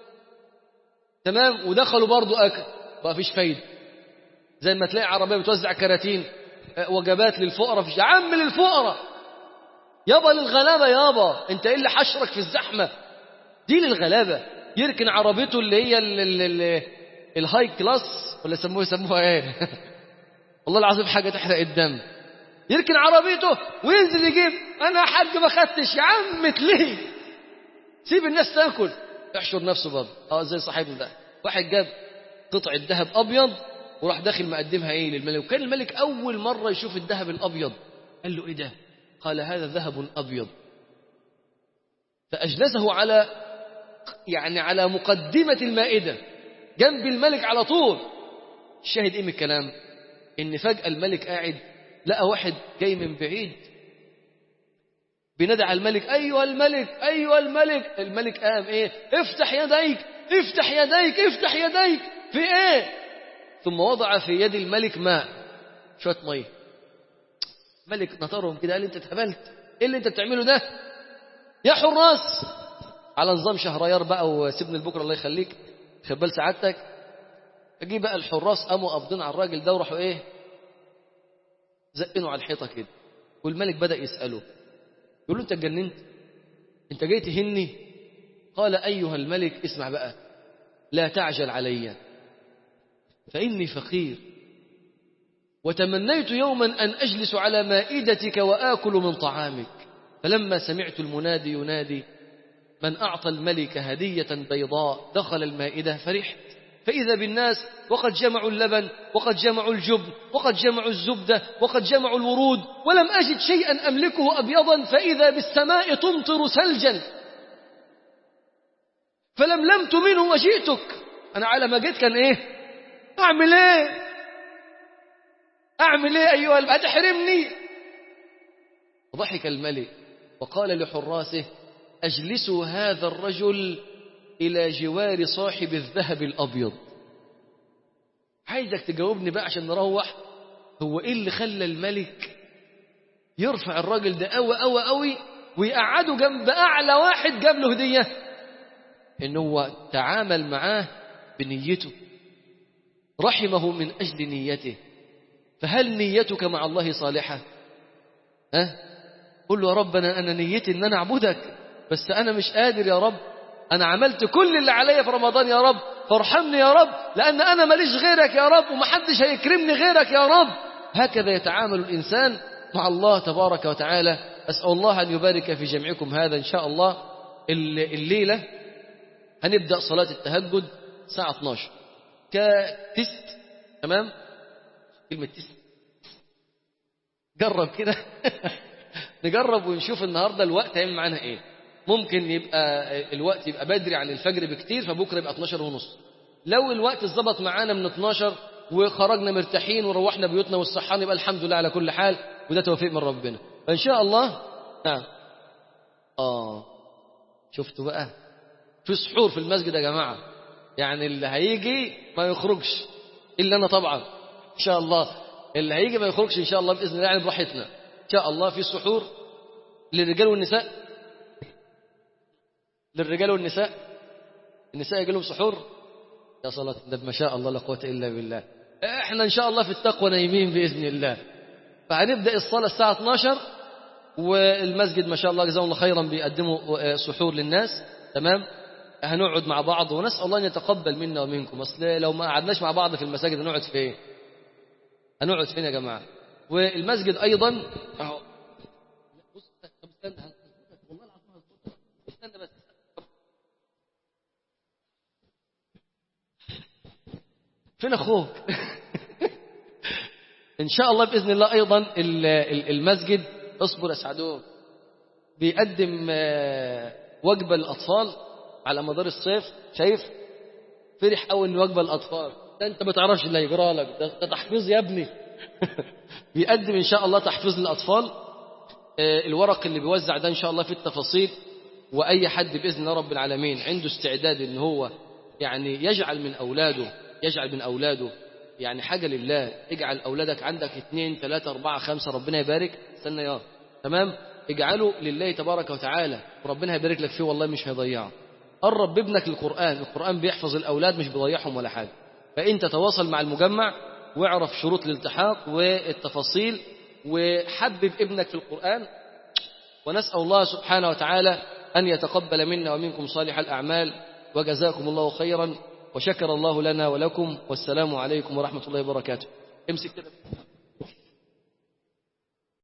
تمام ودخلوا برضو اكل بقى فيش فايده زي ما تلاقي عربيه بتوزع كراتين آه، وجبات للفقراء في يا عم للفقراء يابا للغلابه يابا انت ايه اللي حشرك في الزحمه دي للغلابه يركن عربيته اللي هي ال ال ال الهاي كلاس ولا يسموها يسموها ايه والله العظيم حاجه تحرق الدم يركن عربيته وينزل يجيب انا يا حاج ما خدتش يا عم ليه سيب الناس تاكل يحشر نفسه برضه اه زي صاحبنا ده واحد جاب قطعه ذهب ابيض وراح داخل مقدمها ايه للملك وكان الملك اول مره يشوف الذهب الابيض قال له ايه ده قال هذا ذهب ابيض فاجلسه على يعني على مقدمه المائده جنب الملك على طول الشاهد ايه من الكلام ان فجاه الملك قاعد لقى واحد جاي من بعيد بينادي على الملك ايها الملك ايها الملك الملك قام ايه افتح يديك افتح يديك افتح يديك في ايه ثم وضع في يد الملك ماء شويه ميه ملك نطرهم كده قال انت اتهبلت ايه اللي انت بتعمله ده يا حراس على نظام شهريار بقى وسيبني لبكره الله يخليك خد بال سعادتك اجي بقى الحراس قاموا قابضين على الراجل ده وراحوا ايه زقنوا على الحيطه كده والملك بدا يساله يقول له انت اتجننت انت جاي تهني قال ايها الملك اسمع بقى لا تعجل علي فاني فقير وتمنيت يوما ان اجلس على مائدتك واكل من طعامك فلما سمعت المنادي ينادي من اعطى الملك هديه بيضاء دخل المائده فرحت فإذا بالناس وقد جمعوا اللبن وقد جمعوا الجبن وقد جمعوا الزبدة وقد جمعوا الورود ولم أجد شيئا أملكه أبيضا فإذا بالسماء تمطر ثلجا فلملمت منه وجئتك أنا على ما جيت كان إيه أعمل إيه أعمل إيه أيها الب- هتحرمني ضحك الملك وقال لحراسه أجلسوا هذا الرجل إلى جوار صاحب الذهب الأبيض عايزك تجاوبني بقى عشان نروح هو إيه اللي خلى الملك يرفع الراجل ده قوي قوي قوي ويقعده جنب أعلى واحد جاب له هدية إن هو تعامل معاه بنيته رحمه من أجل نيته فهل نيتك مع الله صالحة ها قل له يا رب أنا, أنا نيتي إن أنا أعبدك بس أنا مش قادر يا رب أنا عملت كل اللي عليا في رمضان يا رب فارحمني يا رب لأن أنا ماليش غيرك يا رب ومحدش هيكرمني غيرك يا رب هكذا يتعامل الإنسان مع الله تبارك وتعالى أسأل الله أن يبارك في جمعكم هذا إن شاء الله الليلة هنبدأ صلاة التهجد الساعة 12 كتست تمام كلمة تست جرب كده نجرب ونشوف النهاردة الوقت هيعمل معانا ايه ممكن يبقى الوقت يبقى بدري عن الفجر بكتير فبكرة يبقى 12 ونص لو الوقت اتظبط معانا من 12 وخرجنا مرتاحين وروحنا بيوتنا والصحان يبقى الحمد لله على كل حال وده توفيق من ربنا فإن شاء الله نعم آه شفتوا بقى في سحور في المسجد يا جماعة يعني اللي هيجي ما يخرجش إلا أنا طبعا إن شاء الله اللي هيجي ما يخرجش إن شاء الله بإذن الله يعني براحتنا إن شاء الله في سحور للرجال والنساء للرجال والنساء النساء يجي لهم سحور يا صلاة ده ما شاء الله لا قوة إلا بالله احنا إن شاء الله في التقوى نايمين بإذن الله فهنبدأ الصلاة الساعة 12 والمسجد ما شاء الله جزاهم الله خيرا بيقدموا سحور للناس تمام هنقعد مع بعض ونسأل الله أن يتقبل منا ومنكم أصل لو ما قعدناش مع بعض في المساجد هنقعد في إيه؟ هنقعد فين يا جماعة والمسجد أيضا أهو بص طب استنى والله العظيم استنى بس فين أخوك إن شاء الله بإذن الله أيضا المسجد اصبر أسعدون بيقدم وجبة للأطفال على مدار الصيف شايف فرح قوي ان وجبة للأطفال ده أنت ما تعرفش اللي هيجرى لك ده, ده تحفيظ يا ابني بيقدم إن شاء الله تحفيظ للأطفال الورق اللي بيوزع ده إن شاء الله في التفاصيل وأي حد بإذن الله رب العالمين عنده استعداد إن هو يعني يجعل من أولاده يجعل من أولاده يعني حاجة لله اجعل أولادك عندك اثنين ثلاثة أربعة خمسة ربنا يبارك استنى يا تمام اجعله لله تبارك وتعالى وربنا هيبارك لك فيه والله مش هيضيعه قرب بابنك القرآن القرآن بيحفظ الأولاد مش بيضيعهم ولا حاجة فأنت تواصل مع المجمع واعرف شروط الالتحاق والتفاصيل وحبب ابنك في القرآن ونسأل الله سبحانه وتعالى أن يتقبل منا ومنكم صالح الأعمال وجزاكم الله خيرا وشكر الله لنا ولكم والسلام عليكم ورحمة الله وبركاته امسك كده